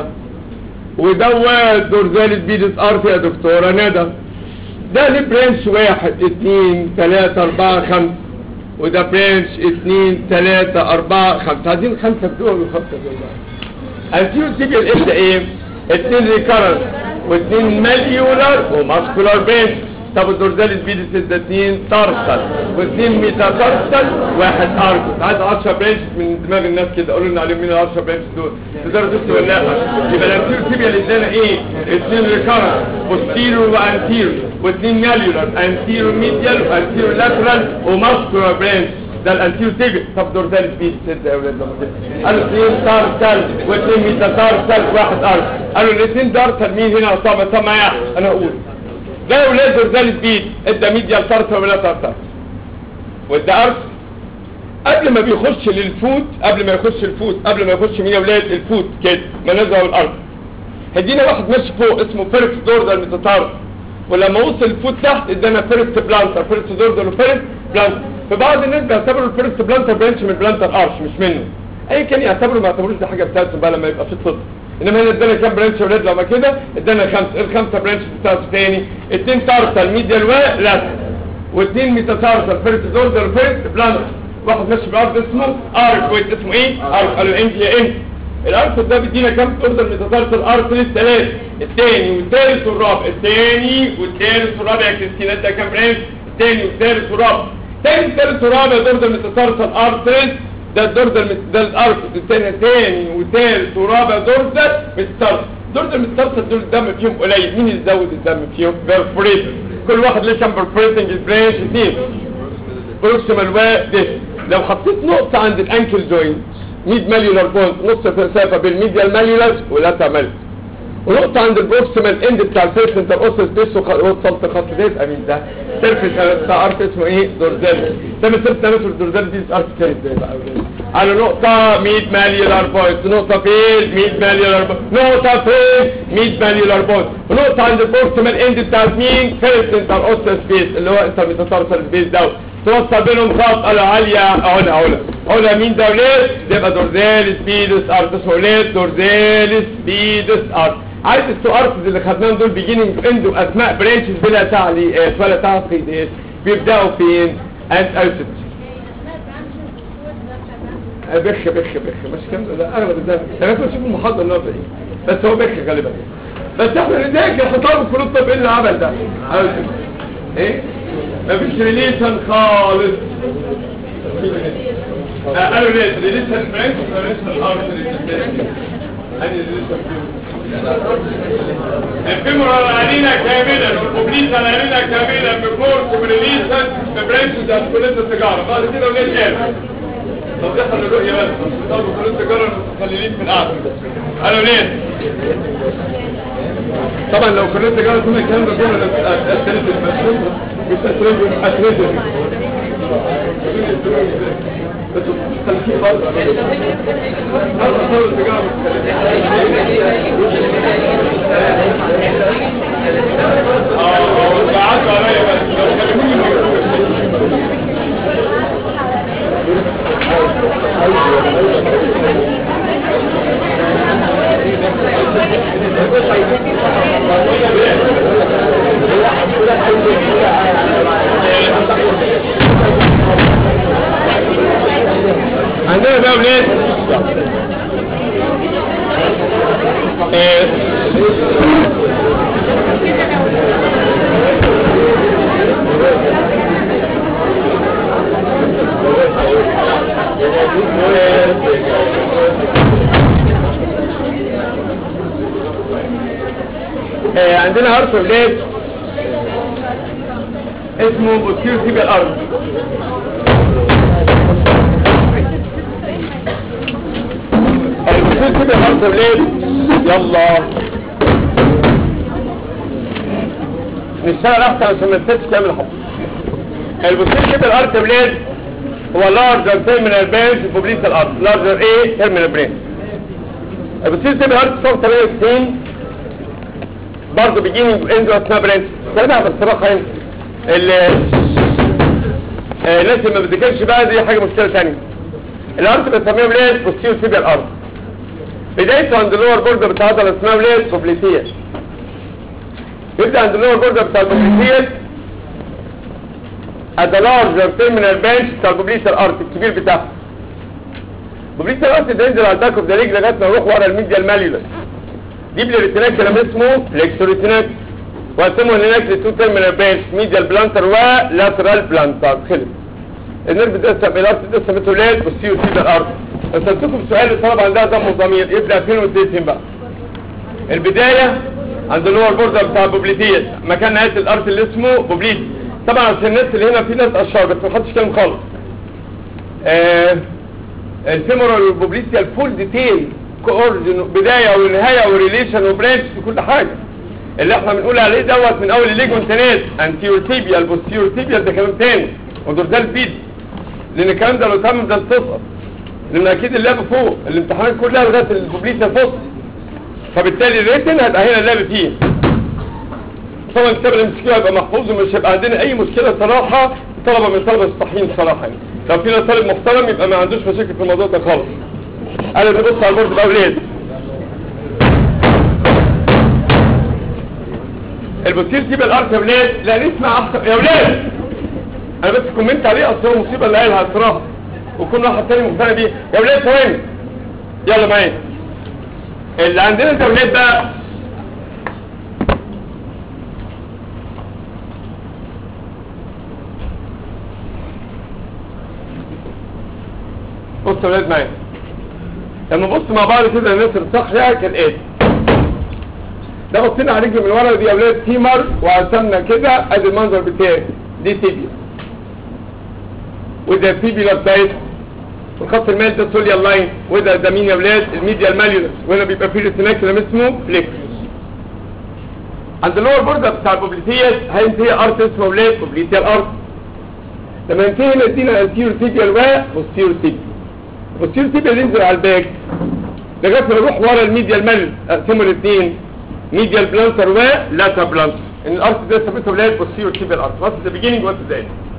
ودوت دورزالة بيدس ارت يا دكتورة ندى ده ليه برانش واحد اتنين تلاتة اربعة خمسة وده برانش اتنين تلاتة اربعة خمسة عايزين خمسة بدول وخمسة بدول انتيرو تيبيال ايه ده ايه اتنين ريكارنس واتنين ماليولار وماسكولار برانش طب الدورزالة بيدس ده اتنين تارسل واتنين ميتا تارسل واحد ارجوس عايز 10 برانش من دماغ الناس كده قولوا لنا عليهم مين ال 10 برانش دول تقدروا تفتوا ولا لا يبقى الانتيرو تيبيا اللي ادانا ايه اتنين ريكارنس بوستيرو وانتيرو واتنين ماليولار انتيرو ميديال وانتيرو لاترال وماسكولار برانش ده الانتيرو تيبيا طب دورزالة بيدس ده يا ولاد لما كده قالوا اتنين تارسل واتنين ميتا تارسل واحد ارجوس قالوا الاثنين تارسل مين هنا طب طب معايا انا اقول ده يا ولاد دورزال البيت ادى ميديال تارسل ولا تارسل وادى ارسل قبل ما بيخش للفوت قبل ما يخش الفوت قبل ما يخش مين يا ولاد الفوت كده منازع والارض هدينا واحد ماشي فوق اسمه فيرست دورزال ميتاتارس ولما وصل الفوت تحت ادانا فيرست بلانتر فيرست دورزال وفيرست بلانتر في بعض الناس بيعتبروا الفيرست بلانتر برانش من بلانتر ارش مش منه اي كان يعتبروا ما يعتبروش دي حاجه بتاعتهم بقى لما يبقى في الطب انما هنا ادانا كام برانش يا ولاد لما كده ادانا خمسه الخمسه برانش بتاعته تاني اتنين تارسل ميديال ولاتر واثنين ميتاتارسل فيرست دورزال وفيرست بلانتر واحد ماشي بالارض اسمه ارك ويت اسمه ايه ارك قالوا انت يا انت الارك ده بيدينا كام اوردر ميتاتارسل ارك للثلاث الثاني والثالث والرابع الثاني والثالث والرابع يا كريستينا ده كام برانش الثاني والثالث والرابع الثاني والثالث والرابع اوردر ميتاتارسل ارك ده الدوردر ده الارك الثاني ثاني وثالث ورابع دوردر ميتاتارسل دوردر ميتاتارسل دول الدم فيهم قليل مين اللي زود الدم فيهم بيرفوريتنج كل واحد ليه كام بيرفوريتنج برانش اثنين بروكسيمال وديس لو حطيت نقطة عند الانكل جوينت ميد ماليولار بوينت نص مسافة بين ميديال ماليولار ولاتا ماليولار ونقطة عند البروكسيمال اند بتاع الفيرست انتر اوسس بيس وصلت خط ده يبقى مين ده؟ سيرفيس بتاع ارك اسمه ايه؟ دورزال ده من سيرفيس نانوس الدورزال دي ارك تاني ازاي بقى على نقطة ميد ماليولار بوينت نقطة فين؟ ميد ماليولار بوينت نقطة فين؟ ميد ماليولار بوينت ونقطة عند البروكسيمال اند بتاع مين؟ فيرست انتر اوسس بيس اللي هو انت متترسل البيس دوت توصل بينهم خط على عالية اهو اهو قولها مين ده ولاد تبقى دورزاليس بيدس ارت اسمه ولاد دورزاليس بيدس ارت عايز التو ارتز اللي خدناهم دول بيجيننج اند اسماء برانشز بلا تعليقات ولا تعقيدات بيبداوا فين اند اوتد بخ بخ بخ مش كام لا انا بدي انا كنت اشوف المحاضره النهارده ايه بس هو بخ غالبا بس احنا نذاكر خطاب الفلوس طب ايه اللي عمل ده أوتد. ايه مفيش ريليشن خالص آه، قالوا ليه ريليشن برانش ريليشن ارت ريليشن الفيمورال علينا كاملا والبوبليس علينا كاملا بكورس بريليشن ببرانش ده كلية التجارة بعد كده وليه قال طب احنا الرؤية بس طب كلية التجارة المتخللين في القعدة قالوا ليه طبعا لو كلية التجارة كنا الكلام ده كله أسرد المسؤول مش أسرد أسرد بس خلفيه خالص هذا صار التجارة اه بعدوا عليا بس لو كلموني عندنا بقى ولاد آه، آه، عندنا هرس ولاد اسمه بوتير سيب الارض البوتير سيب الارض ولاد يلا نشتغل احسن عشان ما نسيبش كامل الحب البوتير سيب الارض ولاد هو لارجر تيرمينال برانش بوبليس الارض لارجر ايه تيرمينال برانش البوتير سيب الارض صوت 68 برضه بيجيني اندو اسمها برانش سامع بالصراحه هنا ال آه، الناس اللي ما بتذاكرش بقى دي حاجه مشكله ثانيه الارض بنسميها بلاد بوستيرو سيبيا الارض بدايته عند اللور بوردر بتاع العضله اسمها بلاد بوبليتيه يبدا عند اللور بوردر بتاع البوبليتيه ادي لارجر تيرمينال بانش بتاع البوبليتيه الارض الكبير بتاعها بوبليتيه الارض ده ينزل على الباك اوف ذا ريج لغايه ما يروح ورا الميديا الماليولس دي بالريتيناك كلام اسمه فليكسوريتيناك وقسموا هناك لتو تيرمينال بانش ميديال بلانتر ولاترال بلانتر خلص النيرف ده اسمه الارض ده اسمه ولاد والسيو سي ده الارض بس هديكم سؤال الطلبه عندها دم وضمير يبدا فين وينتهي فين بقى البدايه عند اللور بوردر بتاع بوبليتيه مكان نهايه الارض اللي اسمه بوبليت طبعا عشان الناس اللي هنا في ناس اشهر بس ما حدش كلام خالص آه الفيمورال والبوبليتيا الفول ديتيل كورجن بدايه ونهايه وريليشن وبرانش في كل حاجه اللي احنا بنقول عليه دوت من اول الليجونتينات انتيور تيبيال بوستيور تيبيال ده كلام تاني ودورزال بيد لان الكلام ده لو تم ده تسقط لان اكيد اللعب فوق الامتحانات كلها لغايه البوبليتيا فوق فبالتالي الريتن هيبقى هنا اللعب فيه طبعا كتاب الامسكيه هيبقى محفوظ ومش هيبقى عندنا اي مشكله صراحه طلبه من طلبه الصحيين صراحه يعني. لو فينا طالب محترم يبقى ما عندوش مشاكل في الموضوع ده خالص انا ببص على البورد بقى ولاد البوتير دي بالارض يا ولاد لا نسمع احسن يا ولاد انا بس كومنت عليه اصل هو مصيبه اللي قايلها الصراحه وكل واحد تاني مقتنع بيه يا ولاد ثواني يلا معايا اللي عندنا انت ولاد بقى بص يا ولاد معايا لما بص مع بعض كده الناس الصح كالاتي ده بصينا على رجل من ورا دي اولاد تيمر وقسمنا كده ادي المنظر بتاعي دي تيبيا وده التيبيا بتاعت والخط المال ده سوليا لاين وده ده مين يا اولاد الميديا الماليولس وهنا بيبقى فيه ريتيناك اللي اسمه فليكس عند اللور بوردر بتاع البوبليتيات هينتهي ارت اسمه اولاد بوبليتيا الارت لما ينتهي هنا ادينا انتيور تيبيا وبوستيور تيبيا البوستيور تيبيا اللي ينزل على الباك لغايه ما يروح ورا الميديا الماليولس اقسموا الاثنين ميديال بلانتر ولاتا بلانتر ان الارت ده ثابته ولاد بوستيريور تيبيال ارت وات ذا بيجينينج وات ذا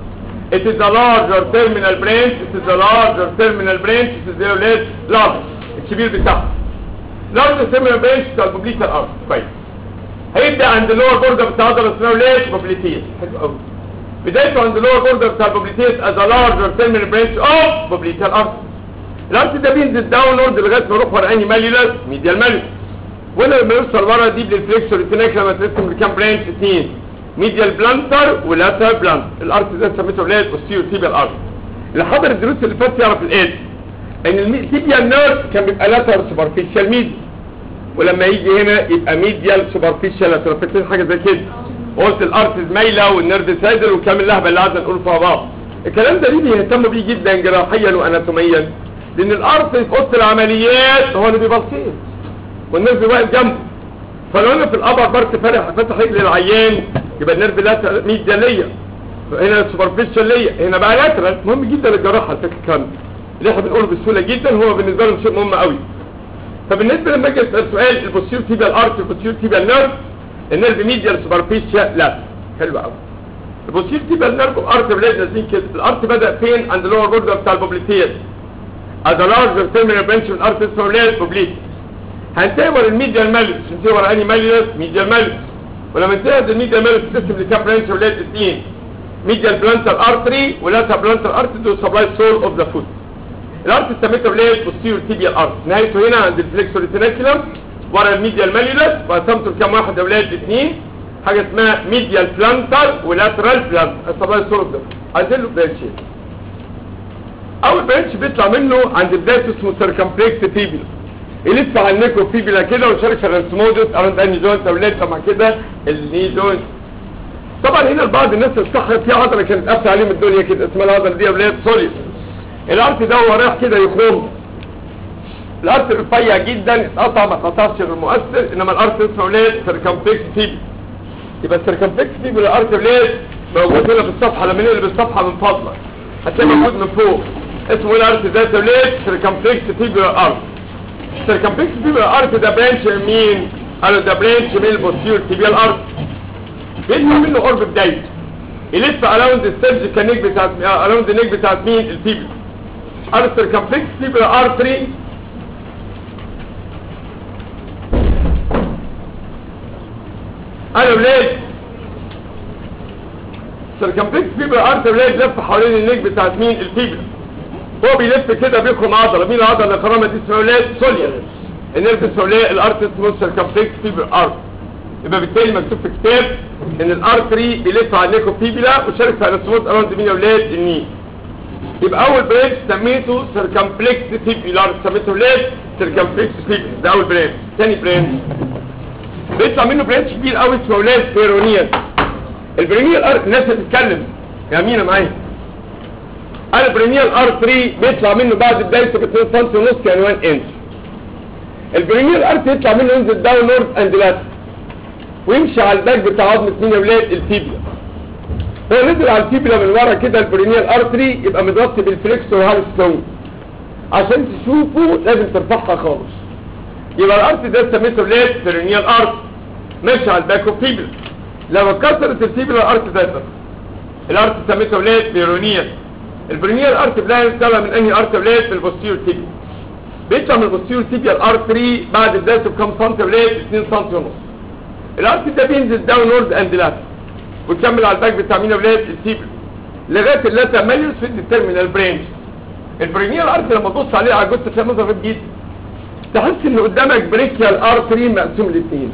it is a larger terminal branch it is a larger terminal branch it is a less large الكبير بتاعها larger terminal branch بتاع البوبليتا الارض كويس هيبدا عند اللور بوردر بتاع عضله اسمها ليش بوبليتيس حلو قوي بدايته عند اللور بوردر بتاع البوبليتيس as a larger terminal branch of بوبليتا الارض الارض ده بينزل داونورد لغايه ما يروح ورا اني ماليولاس ميديال ماليوس ولا لما يوصل ورا دي بالفليكسور ريتينيك لما ترسم بكام برانش اثنين ميديال بلانتر ولاتر بلانتر الارض ده سميته ولاد بوستيريور تيبيال ارض اللي حضر الدروس اللي فاتت يعرف الايه ان التيبيال نيرف كان بيبقى لاتر سوبرفيشال ميديا ولما يجي هنا يبقى ميديال سوبرفيشال لاتر فاكرين حاجه زي كده قلت الارتز مايله والنيرف سايدل وكام اللهبه اللي قعدنا نقول فيها بعض الكلام ده ليه بيهتموا بيه جدا جراحيا واناتوميا لان الارتز في اوضه العمليات هو اللي بيبلطيه والنيرف واقف جنبه فلو انا في الابر بارت فاتح فتح رجل العيان يبقى النيرف لاتر ميديا ليا هنا سوبرفيشال ليا هنا بقى لاترال مهم جدا للجراحه على فكره الكلام ده. اللي احنا بنقوله بسهوله جدا هو بالنسبه لهم شيء مهم قوي فبالنسبه لما اجي اسال سؤال البوستير تيبيال ارت البوستير تيبيال نيرف النيرف ميديال سوبرفيشال لا حلو قوي البوستير تيبيال نيرف ارت بلاد نازلين كده الارت بدا فين عند اللور بوردر بتاع البوبليتير از لارج تيرمينال برانش من ارت اسمه ليه بوبليتير هنتهي ورا الميديال ماليوس هنتهي ورا اني ماليوس ميديال ماليوس ولما انتهي الميديال ماليوس تقسم لكام برانش ولاد اثنين ميديال بلانتر ارتري ولاتا بلانتر ارتري دول سبلاي سول اوف ذا فوت الارت سميته ولاد بوستيريور تيبيال ارت نهايته هنا عند الفليكسور ريتينيكولم ورا الميديال ماليوس وقسمته لكام واحد يا ولاد اثنين حاجه اسمها ميديال بلانتر ولاترال بلانتر سبلاي سول اوف ذا عايزين له برانشين اول برانش بيطلع منه عند بدايته اسمه سيركمفلكس تيبيال يلف على النيكو فيبيلا كده وشارك الرسمودس اراوند اني جوينت اولاد طبعا كده الني جوينت طبعا هنا البعض الناس الصح في عضله كانت قافله عليهم الدنيا كده اسمها العضله دي يا اولاد سوليد الارت ده هو رايح كده يخرم الارت رفيع جدا اتقطع ما اتقطعش غير مؤثر انما الارت اسمه اولاد سيركمفلكس فيبيلا يبقى السيركمفلكس فيبيلا الارت اولاد موجود هنا في الصفحه لما نقلب الصفحه من فضلك هتلاقي موجود من فوق اسمه ايه الارت ده يا اولاد سيركمفلكس فيبيلا ارت السيركمفلكس بيبقى ارت ده برانش مين قالوا ده برانش من البوستيريور تيبيال ارت بيطلع منه قرب بدايته يلف اراوند السيرجيكال نيك بتاعت اراوند النيك بتاعت مين التيبيال قالوا السيركمفلكس تيبيال ارتري قالوا ولاد السيركمفلكس تيبيال ارتري ولاد لف حوالين النيك بتاعت مين التيبيال هو بيلف كده بيخرم عضله مين العضله اللي خرمت دي اسمها ولاد سوليا النيرف السوليا الارت اسمه سيركمفلكس فيبر ارت يبقى بالتالي مكتوب في كتاب ان الارتري بيلف على النيكو فيبيلا وشارك في انسموت اراوند مين يا ولاد الني يبقى اول برانش سميته سيركمفلكس فيبيلار سميته ولاد سيركمفلكس فيبيلا ده اول برانش ثاني برانش بيطلع منه برانش كبير قوي اسمه ولاد بيرونيال البيرونيال ارت الناس بتتكلم يا مين معايا البرينيال ار 3 بيطلع منه بعد بدايته ب 2 سم ونص يعني 1 انش البرينيال ار يطلع منه ينزل داون نورث اند لات ويمشي على الباك بتاع عظمه مين يا ولاد الفيبيلا هو نزل على الفيبيلا من ورا كده البرينيال ار 3 يبقى متغطي بالفليكسور هالستون عشان تشوفه لازم ترفعها خالص يبقى الارت ده سميته ولاد برينيال ارت ماشي على الباك اوف فيبيلا لو اتكسرت الفيبيلا الارت ده يتكسر الارت سميته ولاد بيرونيال البرينيال ارت بلان طالع من انهي ارت بلاد في البوستيريور تيبيا بيطلع من البوستيريور تيبيا الار 3 بعد بدايته بكام سنتي بلاد 2 سنتي ونص الارت ده بينزل داون نورد اند لات ويكمل على الباك بتاع مين بلاد التيبيا لغايه اللاتا ماليوس في التيرمينال برينج البرينيال ارت لما تبص عليه على الجثه تلاقي منظر غريب جدا تحس ان قدامك بريكيال ار 3 مقسوم لاثنين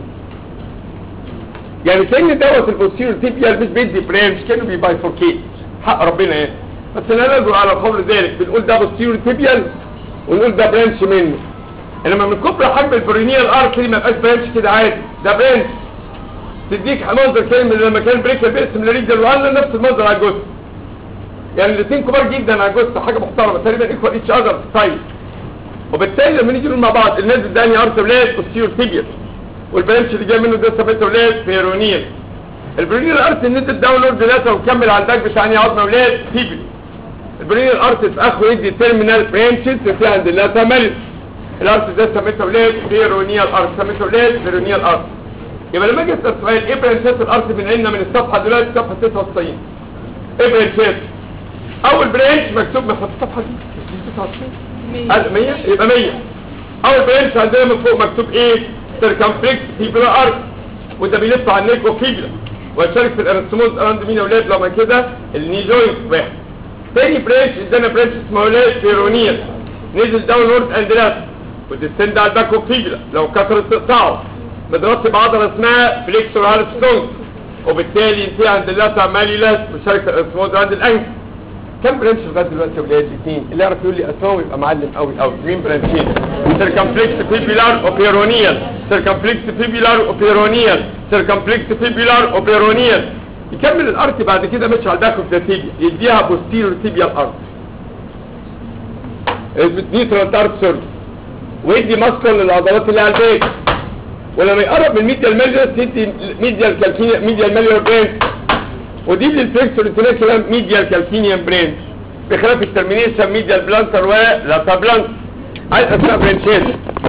يعني كان دوت البوستيريور تيبيا مش بيدي برينج كانه بيبايفوركيت حق ربنا ايه بس لا نرجو على قول ذلك بنقول ده بوستيريور تيبيال ونقول ده برانش منه انما من كبر حجم البرينيال ارتري ما يبقاش برانش كده عادي ده برانش تديك منظر كلمه لما كان بريكا باسم لريجل وقال نفس المنظر على الجثه يعني الاثنين كبار جدا على الجثه حاجه محترمه تقريبا ايكوال ايتش اذر ستايل وبالتالي لما نيجي نقول مع بعض النازل ده انهي ارتر ولاد بوستيريور تيبيال والبرانش اللي جاي منه ده ثابت ولاد بيرونيال البرينيال ارت نزل داونلود دلوقتي وكمل على الباك بتاع انهي عظمه ولاد تيبيال البرينيال ارت في اخره يدي تيرمينال برانشز في عند اللاتة مالس الارت ده سميته ولاد بيرونيال ارت سميته ولاد بيرونيال ارت يبقى لما اجي اسال سؤال ايه برانشات الارت بنقلنا من الصفحه دلوقتي صفحه 99 ايه برانشات اول برانش مكتوب من الصفحه دي دي 99 قال 100 يبقى 100 اول برانش عندنا من فوق مكتوب ايه سيركمفلكس فيبلا ارك وده بيلف على النيك وفيبلا ويشارك في الانستموز اراند مين يا اولاد لو ما كده الني جوينت واحد تاني برانش ادانا برانش اسمه اولاد بيرونيال نزل داون وورد اند ليفت وتستند على الباك وفيبلا لو كسرت تقطعه مترتب بعضله اسمها فليكسور هالستونج وبالتالي ينتهي عند اللاتع ماليلاس وشارك في الانستموز اراند الانكل كم برانش لغايه دلوقتي يا ولاد اثنين اللي يعرف يقول لي اسمائهم يبقى معلم قوي قوي مين برانشين سيركمفلكس فيبيلار اوبيرونيال سيركمفلكس فيبيلار اوبيرونيال سيركمفلكس فيبيلار اوبيرونيال يكمل الارت بعد كده ماشي على الباك اوف ذا تيبيا يديها بوستيريور تيبيال ارت نيوترال ارت سوري ويدي ماسكول للعضلات اللي على البيت ولما يقرب من ميديال ماليوس يدي ميديال كالكينيا ميديال ماليور برين ودي للفليكسور انتلكشن ميديال كالكينيان برين بخلاف الترمينيشن ميديال بلانتر ولاتا بلانت عايز اسماء برينشات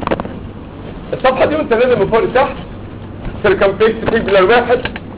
الصفحه دي وانت نازل من فوق لتحت سيركمفلكس فيبلر واحد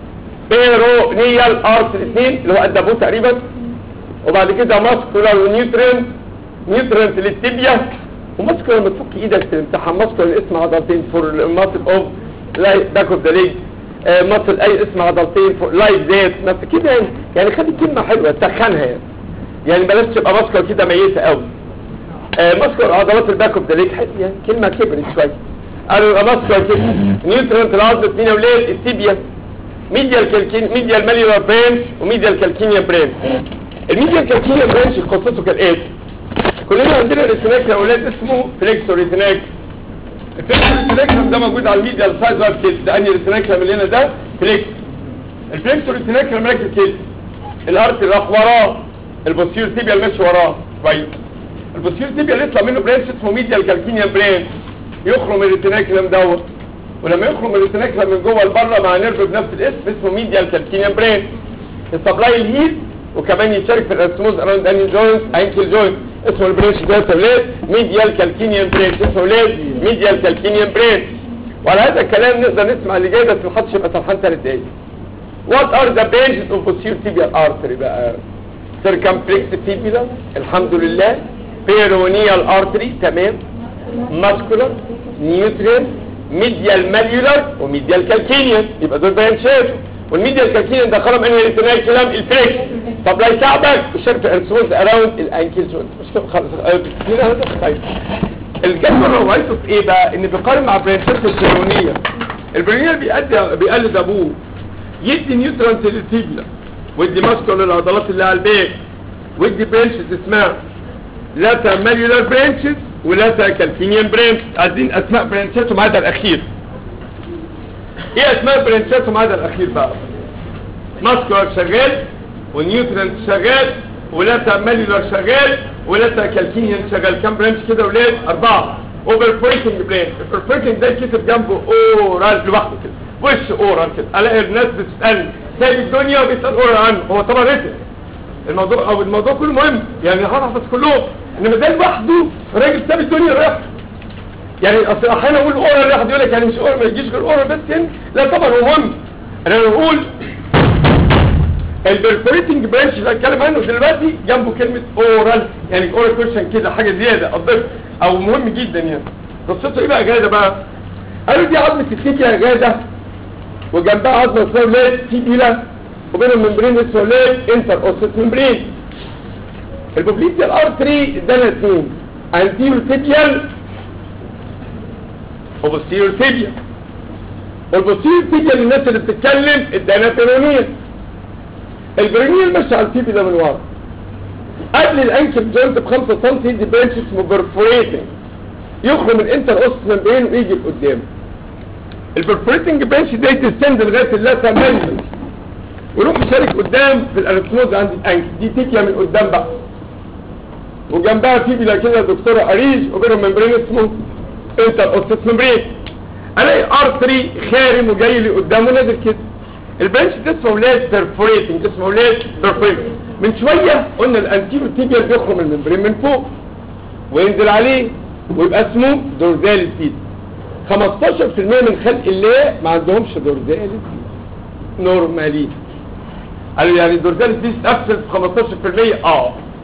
بيرو نيال ارت الاثنين اللي هو قد تقريبا وبعد كده ماسكولار ونيوترينت نيوترينت للتibia وماسكولار لما تفك ايدك في الامتحان ماسكولار اسم عضلتين فور الماسل اوف باك اوف ذا ليج مصل اي اسم عضلتين فوق لايف ذات ما كده يعني يعني خلي كلمه حلوه تسخنها يعني يعني بلاش تبقى ماسكر كده ميته قوي آه ماسكر عضلات الباك اوف ذا ليج يعني كلمه كبرت شويه قالوا يبقى ماسكر كده نيوترنت العضله مين يا اولاد التيبيا ميديال كالكين ميديال ماليولار برانش وميديال كالكينيا برانش الميديال كالكينيا برانش قصته كالاتي كلنا عندنا ريتيناك يا اولاد اسمه فليكسور ريتيناك الفليكسور ريتيناكلم ده موجود على الميديال سايد اوف كده ده انهي ريتيناكلم اللي هنا ده فليكس الفليكسور ريتيناكلم راكب كده الارت راح وراه البوستير تيبيال ماشي وراه كويس البوستير تيبيال يطلع منه برانش اسمه ميديال كالكينيان برانش يخرم الريتيناكلم دوت ولما يخرم الريتيناكلم من جوه لبره مع نيرف بنفس الاسم اسمه ميديال كالكينيان برانش السبلاي الهيد وكمان يشارك في الاسموز اراوند اني جوينت انكل جوينت اسمه البرانش ده ولاد ميديال كالكينيان برانش اسمه ولاد ميديال كالكينيان برانش وعلى هذا الكلام نقدر نسمع اللي جاي بس محدش يبقى سرحان ثلاث دقايق What are the branches of posterior tibial artery بقى circumflex fibula الحمد لله peroneal artery تمام muscular nutrient medial mallular وميديال calcaneus يبقى دول برانشات والميديال calcaneus ده خرم انهي ريتينال كلام الفليكس طب لا يساعدك الشرط ارسموز اراوند الانكل جوينت مش كده خلاص كتير هذا طيب الجدول روايته في ايه بقى ان بيقارن مع برانشات البيرونيه البيرونيه بيأدي بيقلد ابوه يدي نيوترانت للتيبلا ويدي ماسكول للعضلات اللي على البيت ويدي برانشز اسمها لاتا ماليولار برانشز ولاتا كالكينيان برانش عايزين اسماء برانشاتهم عدا الاخير ايه اسماء برانشاتهم عدا الاخير بقى ماسكولار شغال ونيوترانت شغال ولاتا ماليولار شغال ولاتا كالكينيان شغال كام برانش كده ولاد اربعه اوفر بريكنج برانش البريكنج ده كتب جنبه اورال لوحده كده وش اورال كده الاقي الناس بتسالني سايب الدنيا وبيسال اورال عنه هو طبعا رسم الموضوع او الموضوع كله مهم يعني هحفظ كلهم انما ده لوحده راجل ساب الدنيا رايح يعني اصل احيانا اقول اورال واحد يقول لك يعني مش اورال ما يجيش غير اورال بس يعني لا طبعا هو مهم انا بقول البرفوريتنج برانش اللي هتكلم عنه دلوقتي جنبه كلمه اورال يعني اورال كويشن كده حاجه زياده اضيف او مهم جدا يعني قصته ايه بقى يا جاده بقى قالوا دي عظمه التيبيا يا جاده وجنبها عظمه اسمها ليد تيبيلا وبينهم ممبرين اسمه ليد انتر اوسس ممبرين البوبليتيال ارتري ادانا اثنين انتيرو تيبيال وبوستيرو تيبيال والبوستيرو تيبيال الناس اللي بتتكلم ادانا بيرونيال البرينيال ماشي على التيبي ده من ورا قبل الانكل جوينت ب 5 سم يدي برانش اسمه برفوريتنج يخرج من انتر اوس ممبرين ويجي لقدام البرفوريتنج برانش ده يتستند لغايه اللاسا مانجمنت ويروح يشارك قدام في الارثموز عند الانكل دي تيكيا من قدام بقى وجنبها فيبيلا كده دكتوره اريج وبينهم ممبرين اسمه انتر اوسس ممبرين الاقي ارتري خارم وجاي لي قدامه نازل كده البرانش ده اسمه ولاد بيرفوريتنج اسمه ولاد بيرفوريتنج من شويه قلنا الانتيرو تيبيال بيخرج من الممبرين من فوق وينزل عليه ويبقى اسمه دورزال سبيد 15% من خلق الله ما عندهمش دورزال سبيد نورمالي قالوا يعني الدورزال سبيد تقفل في 15% اه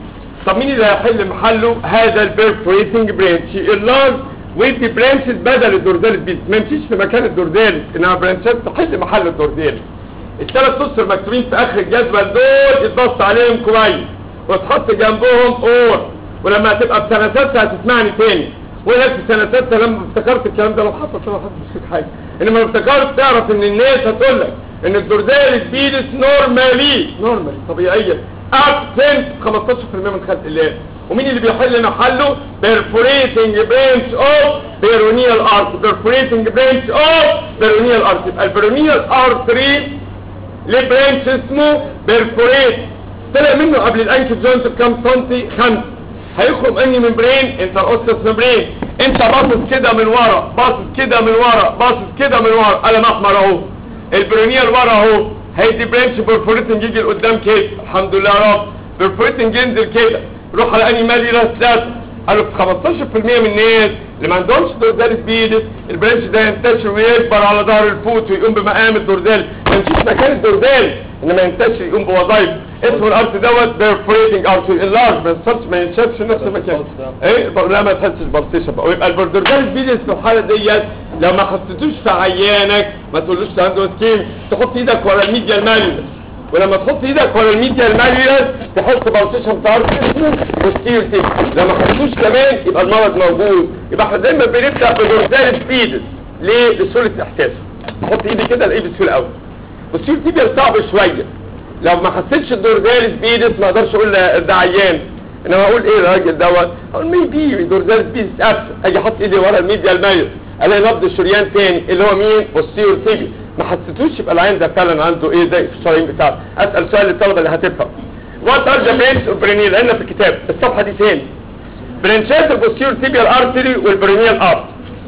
طب مين اللي هيحل محله هذا البرفوريتنج برانش اللارج ويدي برانشز بدل الدوردالس بيس ما يمشيش في مكان الدوردالس انما برانشات تحل محل الدوردالس الثلاث اسر مكتوبين في اخر الجدول دول يتبص عليهم كويس وتحط جنبهم اور ولما هتبقى في سنه سته هتسمعني تاني وهناك في سنه سته لما افتكرت الكلام ده لو حصل طبعا محدش فيك حاجه انما لو افتكرت تعرف ان الناس هتقول لك ان الدوردالس بيدس نورمالي نورمالي طبيعيا ابسنت 15% من خلق الله ومين اللي بيحل محله perforating branch of peroneal artery perforating branch of peroneal artery يبقى البيرونيال artery ليه برانش اسمه بيرفوريت طلع منه قبل الانكل جوينت بكام سنتي خمسة هيخرج اني ممبرين انت اوستس ممبرين انت باصص كده من ورا باصص كده من ورا باصص كده من ورا قلم احمر اهو البرونيال ورا اهو هيدي برانش بيرفوريتنج يجي لقدام كده الحمد لله يا رب بيرفوريتنج ينزل كده روح على اني مالي راس ثلاثة قالوا في 15% من الناس اللي ما عندهمش دورزال سبيدس البرانش ده ينتشر ويكبر على ظهر الفوت ويقوم بمقام الدورزال ما يمشيش مكان الدورزال انما ينتشر يقوم بوظائف اسمه الارت دوت بيرفوريتنج ارت اللارج ما ينشفش ما ينشفش نفس المكان ايه لا ما تحسش بالسيشن بقى ويبقى الدورزال سبيدس في الحاله ديت لو ما حسيتوش في عيانك ما تقولوش ده عنده سكيم تحط ايدك ورا الميديا الماليوس ولما تحط ايدك ورا الميديا الماليوس تحط بالسيشن بتاع اسمه وستير تيك لما حطوش كمان يبقى المرض موجود يبقى احنا دايما بنبدا بدورزال سبيدس ليه لسهوله احساسه حط ايدي كده الاقيه بسهوله قوي والسير تيبيا صعب شويه لو ما حسيتش الدورزال سبيدس ما اقدرش اقول ده عيان انما اقول ايه الراجل دوت اقول ميبي دورزال سبيدس ابس اجي احط ايدي ورا الميديا الماليوس الاقي نبض الشريان تاني اللي هو مين والسير تيبيا ما حسيتوش يبقى العين ده فعلا عنده ايه زي في الشرايين بتاعته اسال سؤال للطلبه اللي هتفهم وات ار ذا برانش اوف برينيال هنا في الكتاب الصفحه دي تاني برانشات البوستيريور تيبيال ارتري والبرينيال ارت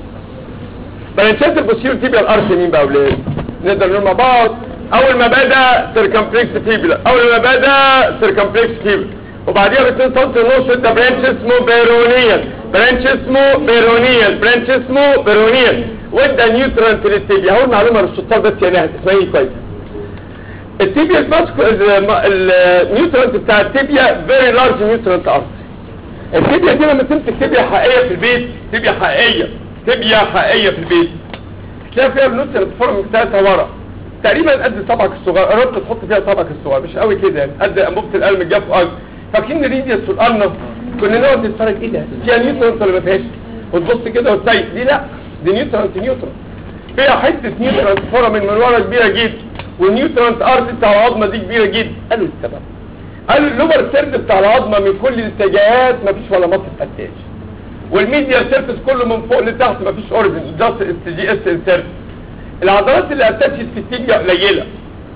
برانشات البوستيريور تيبيال ارتري مين بقى يا اولاد نقدر نقول مع بعض اول ما بدا سيركمفلكس فيبلا اول ما بدا سيركمفلكس فيبلا وبعديها ب 2 سم ونص ده برانش اسمه بيرونيال برانش اسمه بيرونيال برانش اسمه بيرونيال وادى نيوترانت للتيبيا هقول معلومه للشطار بس يا نهد اسمعي كويس التيبيا الماسكو النيوترانت بتاع التيبيا فيري لارج نيوترانت ارت التيبيا دي لما تمسك تيبيا حقيقيه في البيت تيبيا حقيقيه تيبيا حقيقيه في البيت تلاقي فيها النيوترانت فورم بتاعتها ورا تقريبا قد صبعك الصغير قربت تحط فيها صبعك الصغير مش قوي كده يعني قد انبوبه القلم الجاف ارض فاكرين الريديوس والارنب كنا نقعد نتفرج ايه ده فيها نيوترانت ولا ما فيهاش وتبص كده وتسيب دي لا دي نيوترانت نيوترانت فيها حته نيوترانت فورامين من ورا كبيره جدا والنيوترانت ارت بتاع العظمه دي كبيره جدا قالوا السبب قالوا اللوبر سيرد بتاع العظمه من كل الاتجاهات مفيش ولا مصف اتاش والميديا سيرفس كله من فوق لتحت مفيش اوريجن جاست اس جي اس انسيرت العضلات اللي اتاتشت في التيبيا قليله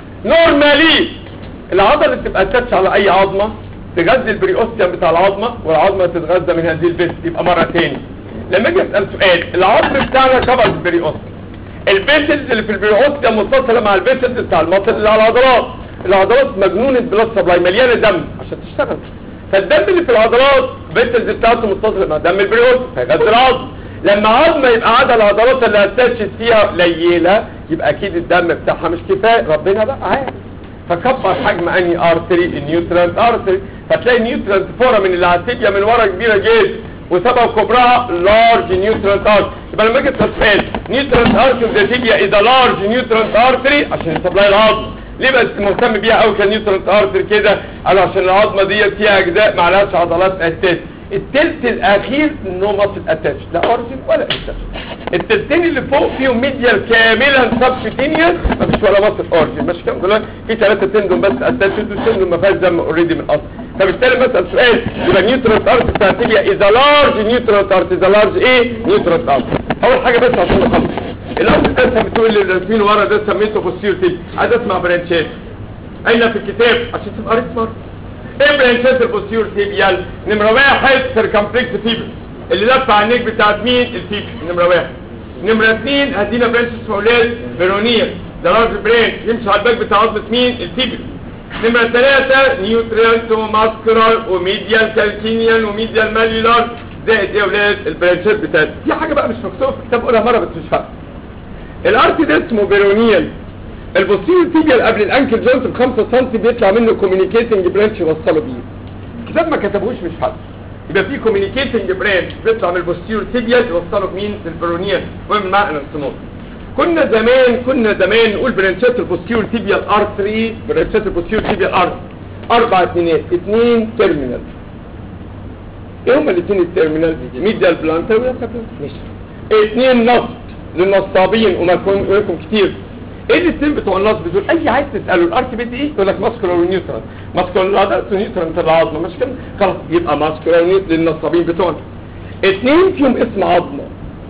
نورمالي العضله اللي بتبقى اتاتش على اي عظمه تغذي البريوستيوم بتاع العظمه والعظمه تتغذى من هذه البيت يبقى مره تاني لما اجي اسال سؤال العظم بتاعنا كبر البريوستيوم البيسلز اللي في البريوستيوم متصله مع البيسلز بتاع المصل اللي على العضلات العضلات مجنونه بلاد سبلاي مليانه دم عشان تشتغل فالدم اللي في العضلات البيسلز بتاعته متصله مع دم البريوستيوم فيغذي العظم لما عظمه يبقى عدد العضلات اللي هتتشت فيها قليله يبقى اكيد الدم بتاعها مش كفايه ربنا بقى عارف فكبر حجم انهي ارتري النيوترانت ارتري فتلاقي نيوترانت فورا من اللي على التibia من ورا كبيره جدا وسبب كبرها لارج نيوترانت ارتري يبقى لما اجي اسال نيوترانت ارتري ده تibia اذا لارج نيوترانت ارتري عشان يسبلاي العظم ليه بس مهتم بيها قوي كنيوترانت ارتري كده قالوا عشان العظمه ديت فيها اجزاء ما عليهاش عضلات اساس التلت الاخير نو ماسل اتاتش لا اورجن ولا اتاتش التلتين اللي فوق فيهم ميديال كاملا سبكتينيوس مفيش ولا ماسل اورجن مش كام دول في ثلاثه تندون بس اتاتش والتندون ما فيهاش دم اوريدي من الاصل فبالتالي بسال سؤال يبقى نيوترال ارت بتاع تيبيا اذا لارج نيوترال ارت اذا لارج ايه نيوترال ارت اول حاجه بس عشان نخلص الارت ده بتقول اللي راسمين ورا ده سميته بوستير تيب عايز اسمع برانشات اين في الكتاب عشان تبقى قريت مره ايه برانشات البوستير تيبيال نمره واحد سيركمفلكس فيبر اللي لف على النيك بتاعت مين الفيبر نمره واحد نمره اثنين هدينا برانش اسمه اولاد بيرونيال ده لارج برين يمشي على الباك بتاع عظمه مين الفيبر نمرة ثلاثة نيوتريانت وماسكولار وميديال كالكينيال وميديال ماليولار زائد ايه يا ولاد البرانشات بتاعتي في حاجة بقى مش مكتوبة في الكتاب قولها مرة بس مش فاهم الارت ده اسمه بيرونيال البوستيريور تيبيال قبل الانكل جوينت ب 5 سم بيطلع منه كوميونيكيتنج برانش يوصله بيه الكتاب ما كتبوش مش حد يبقى في كوميونيكيتنج برانش بيطلع من البوستيريور تيبيال يوصله بمين للبرونيال المهم معنى الصمود كنا زمان كنا زمان نقول برانشات البوستيريور تيبيال ارتري برانشات البوستيريور تيبيال ارتري اربع اثنينات اثنين تيرمينال ايه هما الاثنين التيرمينال ميديال بلانتر ولا ماشي اثنين نصب للنصابين وما يكون لكم كتير ايه الاثنين بتوع النصب دول اي عايز تساله الارت بيت ايه يقول لك ماسكولار ونيوترال ماسكولار العضلات ونيوترال بتاع العظمه مش كده خلاص يبقى ماسكولار ونيوترال للنصابين بتوعنا اثنين فيهم اسم عظمه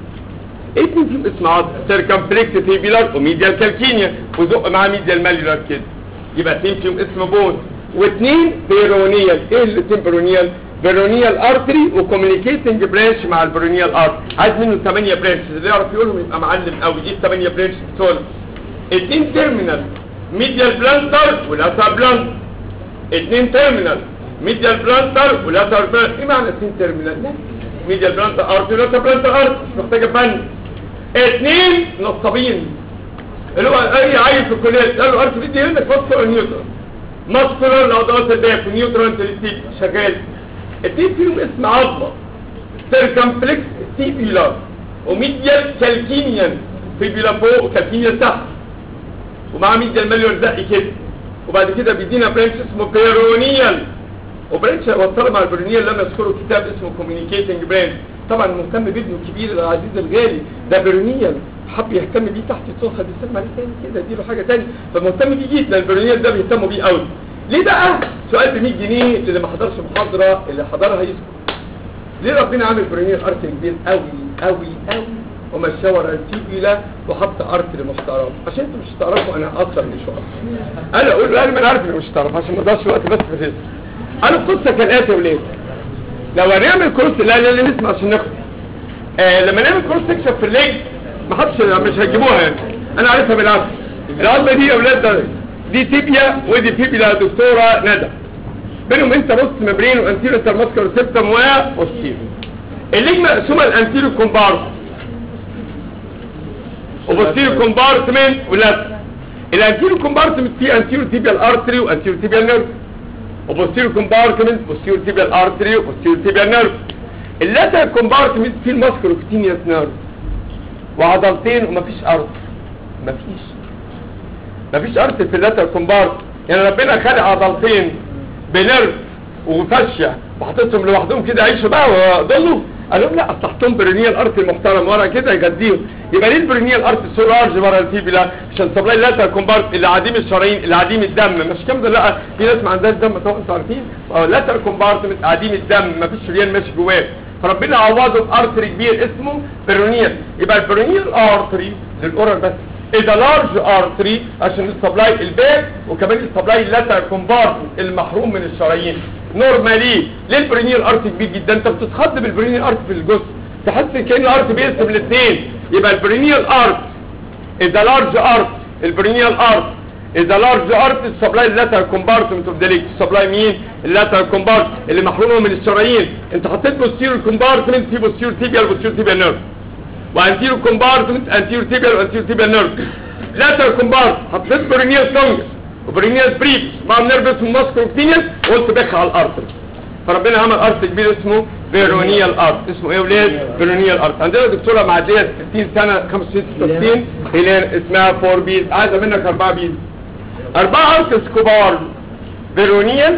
ايه اتنين فيهم اسم عظمه سيركمفلكس تيبيلار وميديال كالكينيا وزق معاه ميديال ماليولار كده يبقى اثنين فيهم اسم بون واثنين بيرونيال ايه الاثنين بيرونيال بيرونيال ارتري وكوميونيكيتنج برانش مع البيرونيال ارتري عايز منه 8 برانش اللي يعرف يقولهم يبقى معلم قوي ايه 8 برانش بتوعنا اتنين تيرمينال ميديال بلانتر ولاتر بلانتر اتنين تيرمينال ميديال بلانتر ولاتر بلانتر ايه معنى اتنين تيرمينال لا ميديال بلانتر ارتري ولاتر بلانتر ارتري مش محتاجه فن اتنين نصابين اللي هو اي عيل في الكليه قال له ارتري دي هنا فاسكولار نيوترال ماسكولار العضلات الباك ونيوترال تلتيب شغال اتنين فيهم اسم عظمه سيركمفلكس تيبيولار وميديال كالكينيان فيبيولا فوق وكالكينيان تحت ومع ميديال ماليور زقي كده وبعد كده بيدينا برانش اسمه بيرونيال وبرانش وصل مع البيرونيال اللي انا اذكره كتاب اسمه كوميونيكيتنج برانش طبعا مهتم بابنه الكبير العزيز الغالي ده بيرونيال حب يهتم بيه تحت الصوخه بيسلم عليه تاني كده اديله حاجه تاني فمهتم بيه جدا البيرونيال ده بيهتموا بيه قوي ليه بقى سؤال ب 100 جنيه اللي ما حضرش محاضره اللي حضرها يسكت ليه ربنا عامل برونيال ارت كبير قوي قوي قوي ومشاه ورا التيبيلا وحط ارتري محترم عشان انتوا مش هتعرفوا انا اكتر من شويه انا اقول له انا ما عارف اني مش هتعرف عشان ما اضيعش وقت بس في الرزق انا القصه كالاتي يا ولاد لو هنعمل كورس لا لا لا نسمع عشان ناخد آه لما نعمل كورس تكشف في الليل ما حدش مش هتجيبوها يعني انا عارفها بالعافيه العظمه دي يا ولاد ده دي تيبيا ودي تيبيا دكتوره ندى بينهم انت بص مبرين وانتيرو ترماسكر سيبتم وبوستيرو اللي مقسومه الانتيرو كومبارت وبوستيرو كومبارتمنت ولا الانتيرو كومبارتمنت فيه انتيرو تيبيال ارتري وانتيرو تيبيال نيرف وبوستيرو كومبارتمنت بوستيرو تيبيال ارتري وبوستيرو تيبيال نيرف اللاتر كومبارتمنت فيه الماسكروكتينيوس نيرف وعضلتين ومفيش ارض مفيش مفيش ارض في اللاتر كومبارت يعني ربنا خلق عضلتين بنرف وفشة وحطيتهم لوحدهم كده يعيشوا بقى وضلوا قال لهم لا اصلحتهم برينيال ارت المحترم ورا كده يغذيهم يبقى ليه البرينيال ارت سو لارج ورا الفيبلا عشان سبلاي اللاتر كومبارت اللي عديم الشرايين اللي عديم الدم مش كام ده لا في ناس ما عندهاش دم طبعا انتوا عارفين اللاتر كومبارتمنت عديم الدم ما فيش شريان ماشي جواه فربنا عوضه بارتري كبير اسمه برونيال يبقى البرونيال ارتري للاورال بس اذا لارج ارتري عشان السبلاي الباك وكمان السبلاي اللاتر كومبارتمنت المحروم من الشرايين نورمالي ليه البرينيال ارت كبير جدا انت بتتخض بالبرينيال ارت في الجزء تحس كان الارت بيقسم الاثنين يبقى البرينيال ارت اذا لارج ارت البرينيال ارت اذا لارج ارت السبلاي اللاتر كومبارتمنت اوف ذا ليك سبلاي مين اللاتر كومبارت اللي محرومه من الشرايين انت حطيت بوستيريور كومبارتمنت في بوستيريور تيبيال بوستيريور تيبيال نيرف وانتيريور كومبارتمنت انتيريور تيبيال وانتيريور تيبيال نيرف لاتر كومبارت حطيت برينيال سونجس وبرينيال بريف مع نيرف اسمه ماسكروكتينيال وقلت بخ على الارض فربنا عمل ارت كبير اسمه بيرونيال ارت اسمه ايه يا ولاد بيرونيال ارت عندنا دكتوره معديه 60 سنه 65 66 هي اسمها فور بيز عايزه منك اربعه بيز اربعه ارتس كبار بيرونيال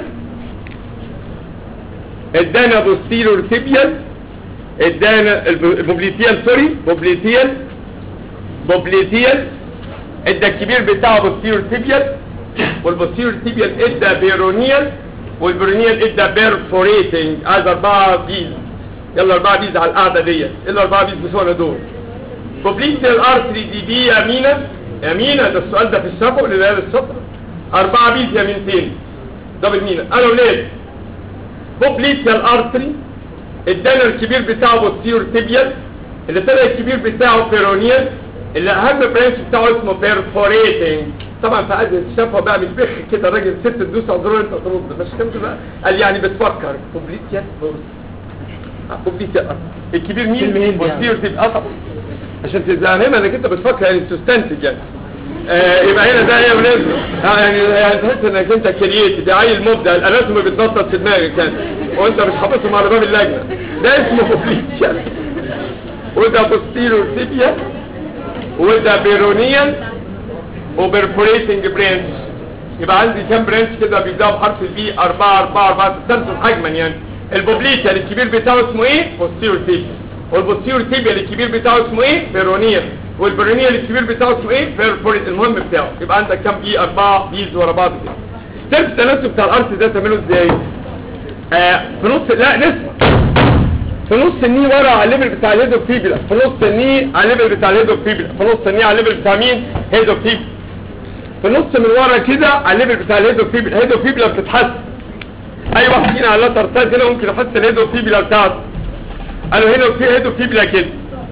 ادانا بوستيرور تيبيال ادانا البوبليتيال سوري بوبليتيال بوبليتيال ادى الكبير بتاعه بوستيرور تيبيال والبوستيرور تيبيال ادى بيرونيال والبرونيال ادى بيرفوريتنج عايز اربعه بيز يلا اربعه بيز على القعده ديت ايه الاربعه بيز بتوعنا دول بوبليتيال ارتري دي بي يمينه يمينه ده السؤال ده في الشفا ولا لا الشفا اربعه بيز يمينتين دبل مينا انا ولاد بوبليتيال ارتري ادانا الكبير بتاعه بوستيرور تيبيال اللي طلع الكبير بتاعه بيرونيال اللي اهم برانش بتاعه اسمه بيرفوريتنج طبعا في قد الشفا بقى مش بخ كده الراجل ست تدوس على الزرار انت ترد مش كده بقى قال يعني بتفكر بوبليتيال بوبليتيال الكبير مين مين يعني؟ بوستيرور تيبيال اه طبعا عشان تفهمها انك انت بتفكر يعني تستنتج يعني آه يبقى هنا ده ايه يا ولاد آه يعني يعني تحس انك انت كرييت ده عيل مبدع الاناتومي بتنطط في دماغك كان وانت مش حافظهم على باب اللجنه ده اسمه بوبليشن وده بوستيرور تيبيا وده بيرونيان وبرفوريتنج برانش يبقى عندي كام برانش كده بيبداوا بحرف البي 4 4 4 تستنتج حجما يعني البوبليشن الكبير بتاعه اسمه ايه بوستيرور تيبيا والبوستيرور تيبيا الكبير بتاعه اسمه ايه بيرونيان والبرونيان الكبير بتاعه اسمه ايه بيرفوريت المهم بتاعه يبقى عندك كام بي 4 بيز ورا بعض كده سيرف التناسب بتاع الارض ده تعمله ازاي آه في نص لا نسمع في نص الني ورا على الليفل بتاع الهيدو فيبلا في نص الني على الليفل بتاع الهيدو فيبلا في نص الني على الليفل بتاع مين هيدو فيبلا في نص من ورا كده على الليفل بتاع الهيدو فيبلا الهيدو فيبلا بتتحس اي واحد فينا على ترتاز هنا ممكن يحس الهيدو فيبلا بتاعته قالوا هنا في هيدو فيبلا كده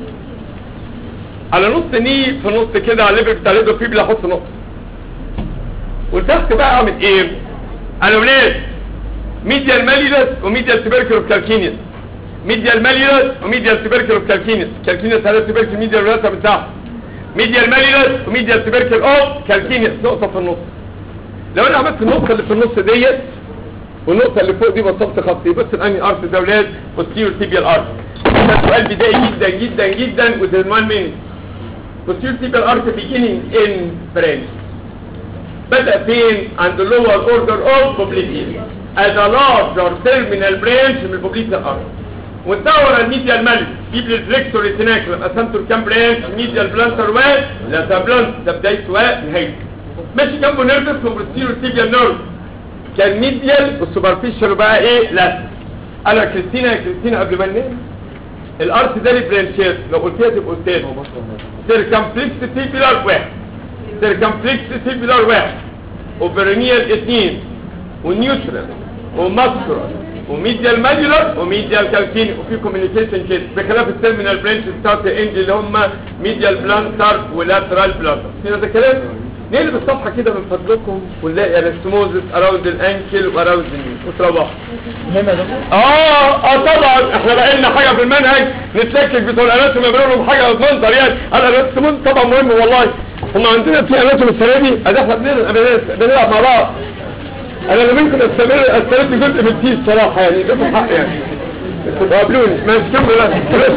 على نص الني في نص كده على الليفل بتاع الهيدو فيبلا احط نقطه والتحت بقى اعمل ايه قالوا ليه ميديال ماليلس وميديال تبركل كالكينيس ميديال ماليلس وميديال تبركل كالكينيس كالكينيس هذا تبركل ميديال الرئاسة بتاعه ميديال ماليلس وميديال تبركل او كالكينيس نقطة في النص لو انا عملت النقطة اللي في النص ديت والنقطة اللي فوق دي بصبت خطي بس الاني ارت ده ولاد بوستيريور تيبيال ارت ده سؤال بدائي جدا جدا جدا وترمان مني بوستيريور تيبيال ارت beginning in branch بدأ فين عند اللور اوردر اوف بوبليتي as a larger terminal branch من البوبليتي الارض والدورة الميديال مالك جيب لي الفليكسور ريتيناكلم قسمته لكام برانش ميديال بلانتر و لا بلانت ده بدايته ونهايته ماشي جنبه نيرفس وبروستيرو تيبيال نيرف كان ميديال والسوبرفيشال بقى ايه لا انا كريستينا يا كريستينا قبل ما ننام الارت ده ليه برانشات لو قلتيها تبقى استاذ سيركمفلكس تيبيلار واحد سيركمفلكس تيبيلار واحد وبرينيال اثنين ونيوترال وماسكولار وميديال ماجولار وميديال كالكين وفي كوميونيكيشن كده بخلاف التيرمينال برانش بتاعت الانجل اللي هم ميديال بلانتر ولاترال بلانتر كده ده كلام نقلب الصفحه كده من فضلكم ونلاقي انستموزس اراوند الانكل واراوند النيل وتروح مهم يا دكتور اه اه طبعا احنا بقى لنا حاجه في المنهج نتلكك بتوع الاناتومي بيقولوا لهم حاجه منظر يعني الاناتومي طبعا مهم والله هم عندنا في اناتومي السنه دي ادي احنا بنلعب بنلعب مع بعض انا اللي ممكن استمر استمر جزء من التيم صراحه يعني لكم حق يعني انتوا تقابلوني ماشي كمل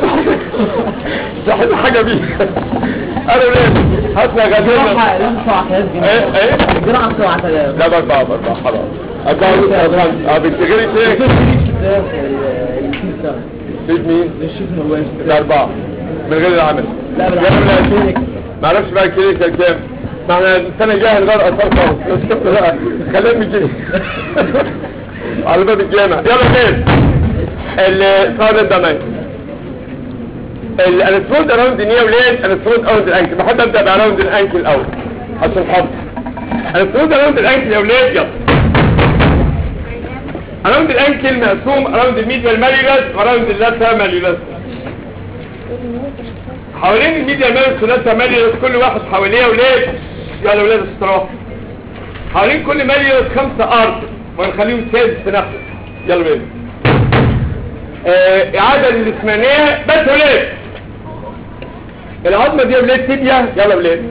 صح حاجه بيه انا ولاد هاتنا غدينا جراحة لازم 7000 جنيه ايه ايه جراحة 7000 لا باربعة باربعة خلاص أربعة ونص أربعة اه بنتجري ايه سيد مين الشيخ مروان لا أربعة من غير العمل لا يلا بالعكس بلا ما اعرفش بقى الكليه كان كام ما احنا السنه الجايه هنغير اثار خالص بس كده بقى خلينا نجي على باب الجامع يلا فين القاعده الدمائي الانسترود اراوند نيا ولاد انسترود اراوند الانكل بحب ابدا باراوند الانكل الاول عشان حفظ انسترود اراوند الانكل يا ولاد يلا اراوند الانكل مقسوم اراوند الميديال ماليولاس واراوند اللاتر ماليولاس حوالين الميديا مالس ثلاثة ماليوس كل واحد حواليه ولاد يلا ولاد استراحة حوالين كل ماليوس خمسة ارض ونخليهم سادس في نفسه يلا ولاد آه اعادة للاسمانية بس ولاد العظمة دي يا ولاد تيبيا يلا ولاد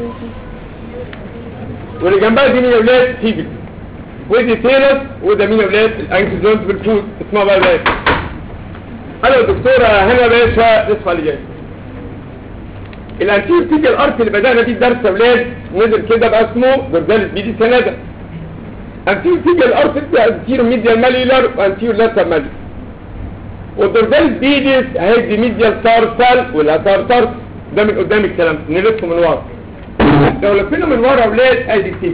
واللي جنبها دي مين يا ولاد تيبيا ودي تيرس وده مين يا ولاد الانكل جوينت بالفوت اسمها بقى يا ولاد انا الدكتورة هنا باشا الاسمع اللي جاي الانتير تيجي الارت اللي بدأنا بيه الدرس يا ولاد نزل كده بقى اسمه جردال بيدي سنادة انتير تيجي الارت ده انتير ميديال ماليولار وانتير لاتر ماليولار والجردال بيديس هيدي ميديال تارسال واللاتر تارس ده من قدام الكلام نلفه من ورا لو لفينا من ورا يا ولاد ادي تيجي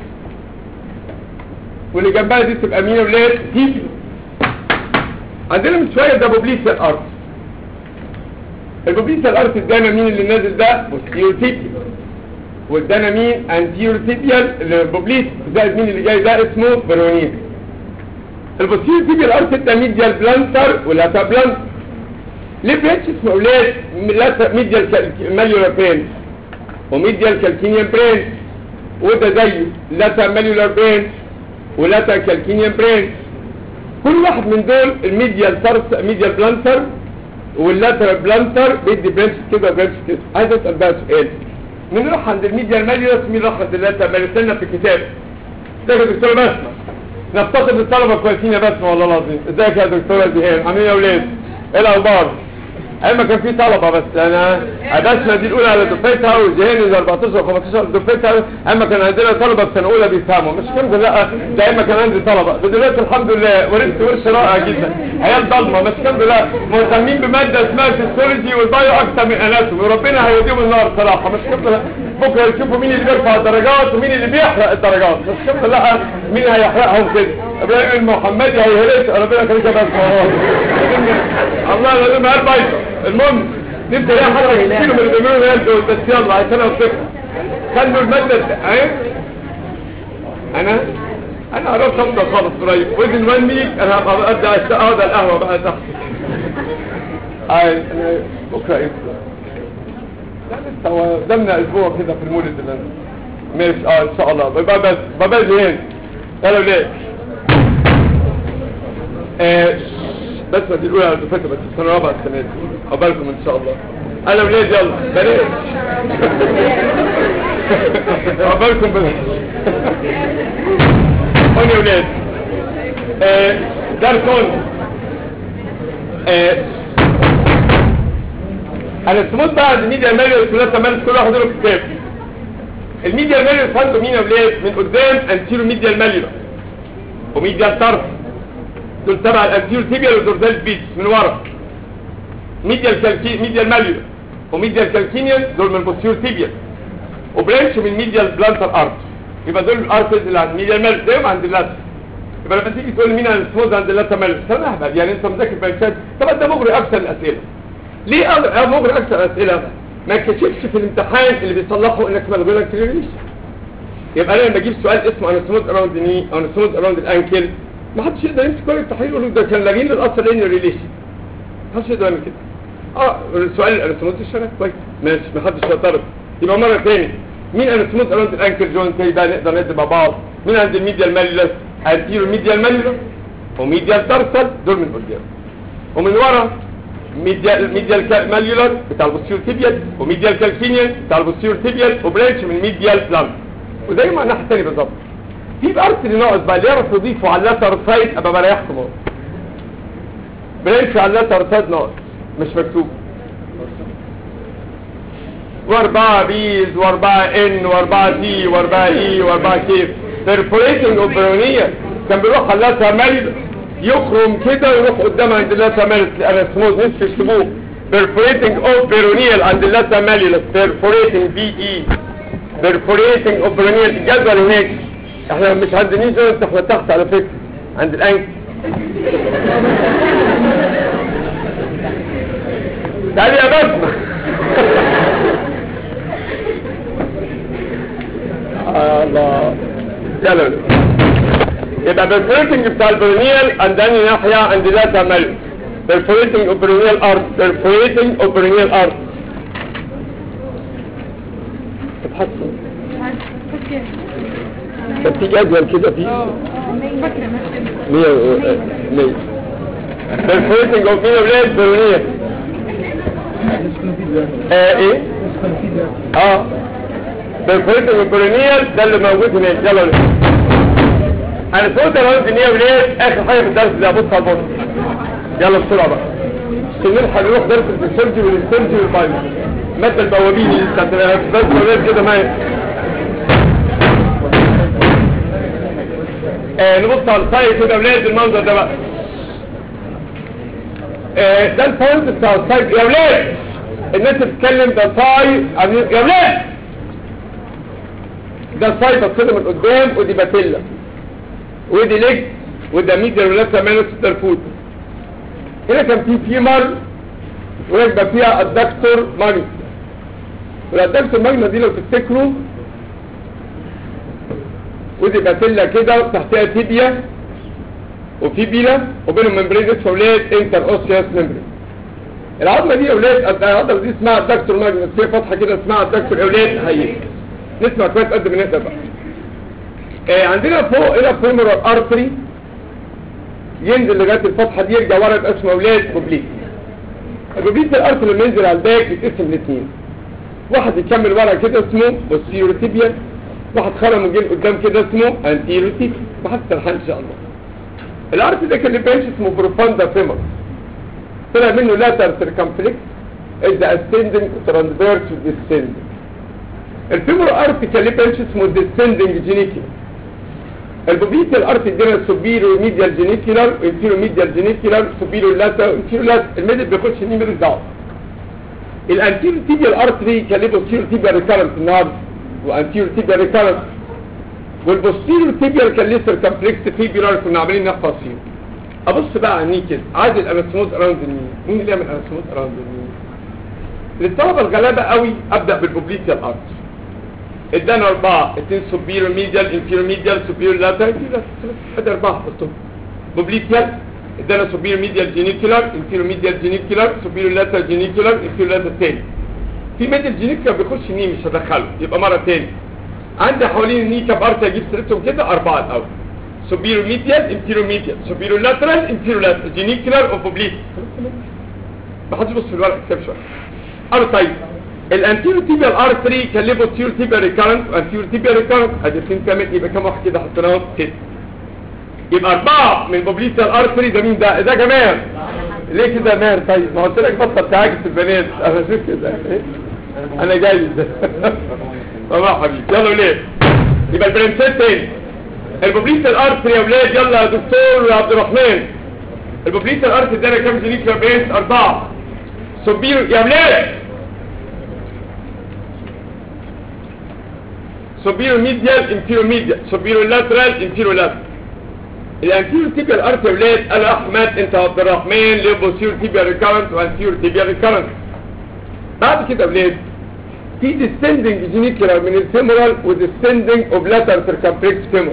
واللي جنبها دي تبقى مين يا ولاد تيجي عندنا من شويه ده بوبليسيا الارت البوبليسيا الارت ادانا مين اللي نازل ده بوستيريور تيبيال وادانا مين انتيريور تيبيال البوبليس زائد مين اللي جاي ده اسمه برونيل البوستيريور تيبيال الارت ادى ميديال بلانتر ولاتا بلانتر ليه بريتش اسمه اولاد لاتا ميديال كال- ماليولار برين وميديال كالكينيان برين وده زيه لاتا ماليولار برين ولاتا كالكينيان برين كل واحد من دول الميديال ترس ميديال بلانتر واللاترال بلانتر بيدي برانش كده برانش كده عايز اسال بقى سؤال مين راح عند الميديا الماليوس مين راح عند اللاتة مارسلنا في الكتاب ازيك يا دكتورة بسمة نفتقد الطلبة كويسين يا بسمة والله العظيم ازيك يا دكتورة زهير عاملين يا ولاد ايه الاخبار ايام ما كان في طلبة بس انا بسمة دي الاولى على دفعتها وزهير 14 15 دفعتها اما كان عندنا طلبة في سنة اولى بيفهموا مش الحمد لله ده اما كان عندي طلبة ده دلوقتي الحمد لله ورثت ورث رائع جدا عيال ضلمة بس الحمد لله مهتمين بمادة اسمها فيسيولوجي والبايو اكتر من اناتومي وربنا هيوديهم النار صراحة مش الحمد لله بكره يشوفوا مين اللي بيرفع الدرجات ومين اللي بيحرق الدرجات بس الحمد لله مين هيحرقهم كده ابراهيم المحمدي هيهلك ربنا يخليك يا بس الله لازم قلب بايظه المهم نبدا يا حضرتك كيلو من اللي بيعملوا ده دول بس يلا عشان اوصفها خلوا الماده ايه انا انا عرفت ابدا خالص قريب وزن 1 ويك انا هبقى ابدا اقعد على القهوه بقى تحت اي انا بكره ايه لا لسه هو قدامنا اسبوع كده في المولد اللي انا ماشي اه ان شاء الله بقى بس بقى زين يلا ليه آه بس ما دي الاولى على دفعتها بس السنه الرابعه السنه دي عقبالكم ان شاء الله انا ولاد يلا بلاش عقبالكم بلاش هون يا ولاد آه درس هون آه انا سموت بقى الميديا ماليوس كلها تمارس كل واحد له كتاب الميديا ماليوس عنده مين يا ولاد من قدام انتيرو ميديا ماليوس وميديا طرف دول تبع الانتيرو تيبيال والدورزال بيتس من ورا ميديا الكالكي ميديا الماليوس وميديا الكالكينيان دول من البوستيرو تيبيال وبرانش من ميديا البلانتر ارت يبقى دول الارتز اللي عند ميديا الماليوس زي ما عند اللاتر يبقى لما تيجي تقول مين السموز عند اللاتر ماليوس انا اهبل يعني انت مذاكر برانشات طب ده مغري اكثر الاسئله ليه أغ- مغري اكثر اسئله ما تكتشفش في الامتحان اللي بيصلحوا انك ملغي لك تريليش يبقى انا لما اجيب سؤال اسمه انا سموز اراوند ني او سموز اراوند الانكل ما حدش يقدر يمسك ورقه التحليل يقول له ده كان لاغين للاصل لان ريليشن ما حدش يقدر يعمل كده اه السؤال الانسموز الشرك كويس ماشي ما حدش يعترض يبقى مره ثاني مين انسموز اراوند الانكل جوينت ده نقدر ندي مع بعض مين عند الميديا الماليولس انتيرو ميديا الماليولس وميديا الترسل دول من قدام ومن ورا ميديا ميديا الماليولار بتاع البوستيريور تيبيال وميديا الكالكينيان بتاع البوستيريور تيبيال وبرانش من ميديا البلانت وزي ما الناحيه الثانيه بالظبط في بارت اللي ناقص بقى اللي يعرف يضيفه على اللاتر سايد ابقى بريحكم اهو برانش على اللاتر سايد ناقص مش مكتوب واربعة بيز واربعة ان واربعة دي واربعة اي واربعة كيف perforating اوبرونية كان بيروح على اللاتر ماليولار يخرم كده ويروح قدام عند اللاتر ماليولس انا سموز نفسي يكتبوه perforating اوبرونيال عند اللاتر ماليولس perforating بي اي perforating اوبرونيال الجدول هناك احنا مش عند نيز انت احنا تحت على فكرة عند الانك تعالي يا بسمة آه الله يلا يبقى بالفريتنج بتاع البرونيال عندنا ناحية عند ذات ملك بالفريتنج اوبرونيال ارت بالفريتنج اوبرونيال ارت تتحسن كان في جدول كده فيه مية و- مية بالفريتنج اوبرونيال ولاد برونيال آه ايه اه بالفريتنج اوبرونيال ده اللي موجود هناك يلا ولاد. انا صوت الرمز ان هي ولاد اخر حاجه في الدرس ده بص على البص يلا بسرعه بقى عشان نلحق نروح درس الفسيولوجي والاستنجي والبايو ماده البوابين اللي بتاعت بس ولاد كده معايا آه نبص على السايت كده ولاد المنظر ده بقى آه ده البوينت بتاع السايت يا ولاد الناس بتتكلم ده ساي عاملين- يا ولاد ده ساي بصيله من قدام ودي باتيلا ودي ليج وده ميديا ولاسا مانوس الترفوت هنا كان في فيمر ويبقى فيها الدكتور ماجنس والدكتور ماجنس دي لو تفتكروا ودي باتيلا كده وتحتها تيبيا وفي بيلا وبينهم ممبرين اسمه اولاد انتر اوسياس ممبرين العظمه دي يا اولاد العظمه دي اسمها الدكتور ماجنس في فتحه كده اسمها الدكتور اولاد هي نسمع كويس قد ما نقدر بقى آه عندنا فوق هنا فيمورال ارتري ينزل لغايه الفتحه دي يرجع ورا يبقى اسمه اولاد كوبليت الكوبليت الارتري لما ينزل على الباك يتقسم لاثنين واحد يكمل ورا كده اسمه بوستيرو تيبيال واحد خرم وجه قدام كده اسمه انتيرو تيبيال واحد سرحان ان شاء الله الارت ده كان بينش اسمه بروفاندا فيمر طلع منه لاتر سيركمفلكس ادى اسندنج ترانسفيرس وديسندنج الفيمور ارت كان ليه بنش اسمه ديسندنج جينيكي البوبيت الارت ادينا سوبيرو ميديال جينيكيولار انفيرو ميديال جينيكيولار سوبيرو لاتا انفيرو لاتا الميدل بيخش يمين ملوش دعوه الانتيرو تيبيال ارتري كان ليه بوستيرو تيبيال ريكارنت النهارده وانتيرو تيبيال ريكارنت والبوستيرو تيبيال كان ليه سيركمفلكس تيبيولار كنا عاملين نحفظ فيه ابص بقى على الني كده عادي الاناسموز اراوند الني مين اللي يعمل اناسموز اراوند الني للطلبه الغلابه قوي ابدا بالبوبليتيال ارتري ادانا اربعه اتنين سوبيرو ميديال انفيرو ميديال سوبيرو لاترال ادي اربعه حطهم بوبليتيال ادانا سوبيرو ميديال جينيكولار انفيرو ميديال جينيكولار سوبيرو لاترال جينيكولار انفيرو لاترال تاني في ميديال جينيكولار بيخش ني مش هدخله يبقى مره تاني عندي حوالين الني كاب ارت اجيب سيرتهم كده اربعه الاول سوبيرو ميديال انفيرو ميديال سوبيرو لاترال انفيرو لاترال جينيكولار او بوبليت ما حدش يبص في الورق اكتب شويه ارتايب الانتيرو تيبيال ارتري كان ليه بوستيرو تيبيال ريكارنت وانتيرو تيبيال ريكارنت ادي اثنين كامل يبقى كام واحد كده حطيناهم ست يبقى اربعه من بوبليتيال ارتري ده مين ده ده جمال ليه كده ماهر طيب ما قلت لك بطل تعاكس البنات انا شوف كده إيه؟ انا جاي طبعا حبيبي يلا وليه يبقى البرنسيس تاني البوبليتيال ارتري يا ولاد يلا يا دكتور يا عبد الرحمن البوبليتيال ارتري ده كام جنيك بيس اربعه سوبيرو يا ولاد سوبيرو ميديال انفيرو ميديال سوبيرو لاترال انفيرو لاترال الانفيرو تيبيال ارت يا ولاد انا احمد انت عبد الرحمن ليه بوستيرو تيبيال ريكارنت وانفيرو تيبيال ريكارنت بعد كده يا ولاد في ديسندنج جينيكولار من الفيمورال وديسندنج اوف لاترال سيركمفلكس فيمور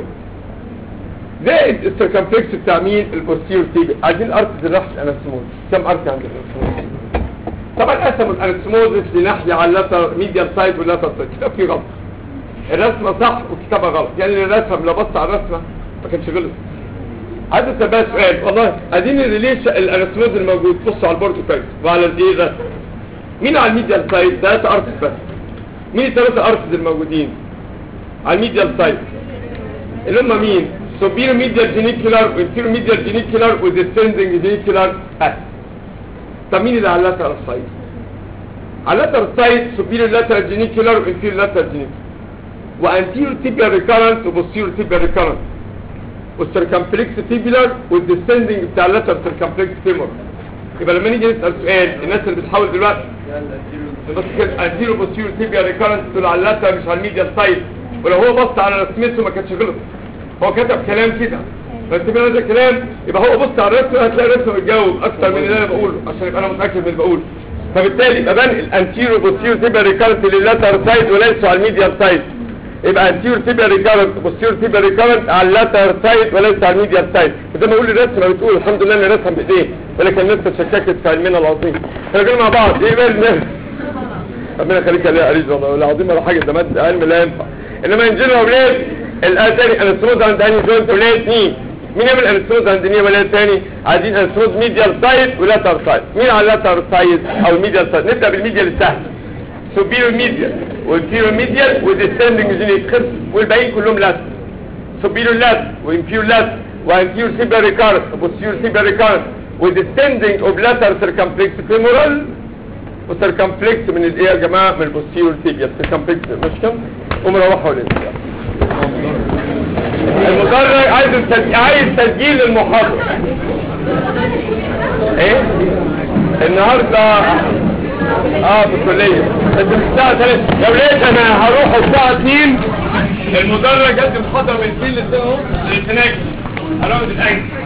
زائد السيركمفلكس بتاع مين البوستيرو تيبيال عايزين الارت دي راح الانستموز كم ارت عند الانستموز طبعا قسموا الانستموزس لناحيه على اللاتر ميديال سايد واللاتر سايد كده في غلط الرسمه صح والكتابه غلط يعني اللي رسم لو بص على الرسمه ما كانش غلط عايز اسال سؤال والله اديني الريليشن الانستموز الموجود بص على البورد كويس وعلى الايه ده مين على الميديال سايد ثلاثه ارتس بس مين الثلاثه ارتس الموجودين على الميديال سايد اللي هم مين سوبير ميديال جينيكولار وانفيرو ميديال جينيكولار وديسندنج جينيكولار اس طب مين اللي على اللاترال سايد على اللاترال سايد سوبير لاترال جينيكولار وانفيرو لاترال جينيكولار وانتيرو تيبيال ريكارنت وبوستيرو تيبيال ريكارنت والسيركمفلكس تيبيلار والديسندنج بتاع اللاتر سيركمفلكس فيمور يبقى لما نيجي نسال سؤال الناس اللي بتحاول دلوقتي بس كده انتيرو بوستيرو تيبيال ريكارنت دول على اللاتر مش على الميديال سايد ولو هو بص على رسمته ما كانش غلط هو كتب كلام كده بس كده هذا الكلام يبقى هو بص على الرسمه هتلاقي الرسمه بتجاوب اكتر من اللي انا بقوله عشان يبقى انا متاكد من اللي بقوله فبالتالي يبقى بنقل الانتيرو بوستيرو تيبيال ريكارنت لللاتر سايد وليس على الميديال سايد يبقى انتيرو تيبيال ريكارنت بوستيرو تيبيال ريكارنت على اللاتر سايد وليس على الميديال سايد وزي ما اقول الرسمه بتقول الحمد لله اني رسم بايديه ولكن الناس تشككت في علمنا العظيم احنا مع بعض ايه بقى الناس ربنا يخليك يا قريب والله العظيم ولا حاجه ده ماده علم لا ينفع انما ينزلوا يا اولاد الاتاري انستروز عند انهي جوينت ولاد مين مين يعمل انستروز عند نيه ولاد تاني عايزين انستروز ميديال سايد ولاتر سايد مين على اللاتر سايد او الميديال سايد نبدا بالميديال السهل سوبيرو ميديال والفيرو ميديال وديسندنج جينيك خلص والباقيين كلهم لات سوبيرو لات وانفيرو لات وانفيرو سيبر ريكارد وبوستيرو سيبر ريكارد وديسندنج اوف لاتر سيركمفلكس فيمورال وسيركمفلكس من الايه يا جماعه من البوستيرو تيبيا سيركمفلكس مش كم قوم روحوا ليه المدرج عايز التسجيل عايز تسجيل المحاضره ايه النهارده اه في الكليه انت الساعه 3 يا ولاد انا هروح الساعه 2 المدرج قد محاضره من 2 ل 2 ونص للتناجم هنقعد الاجل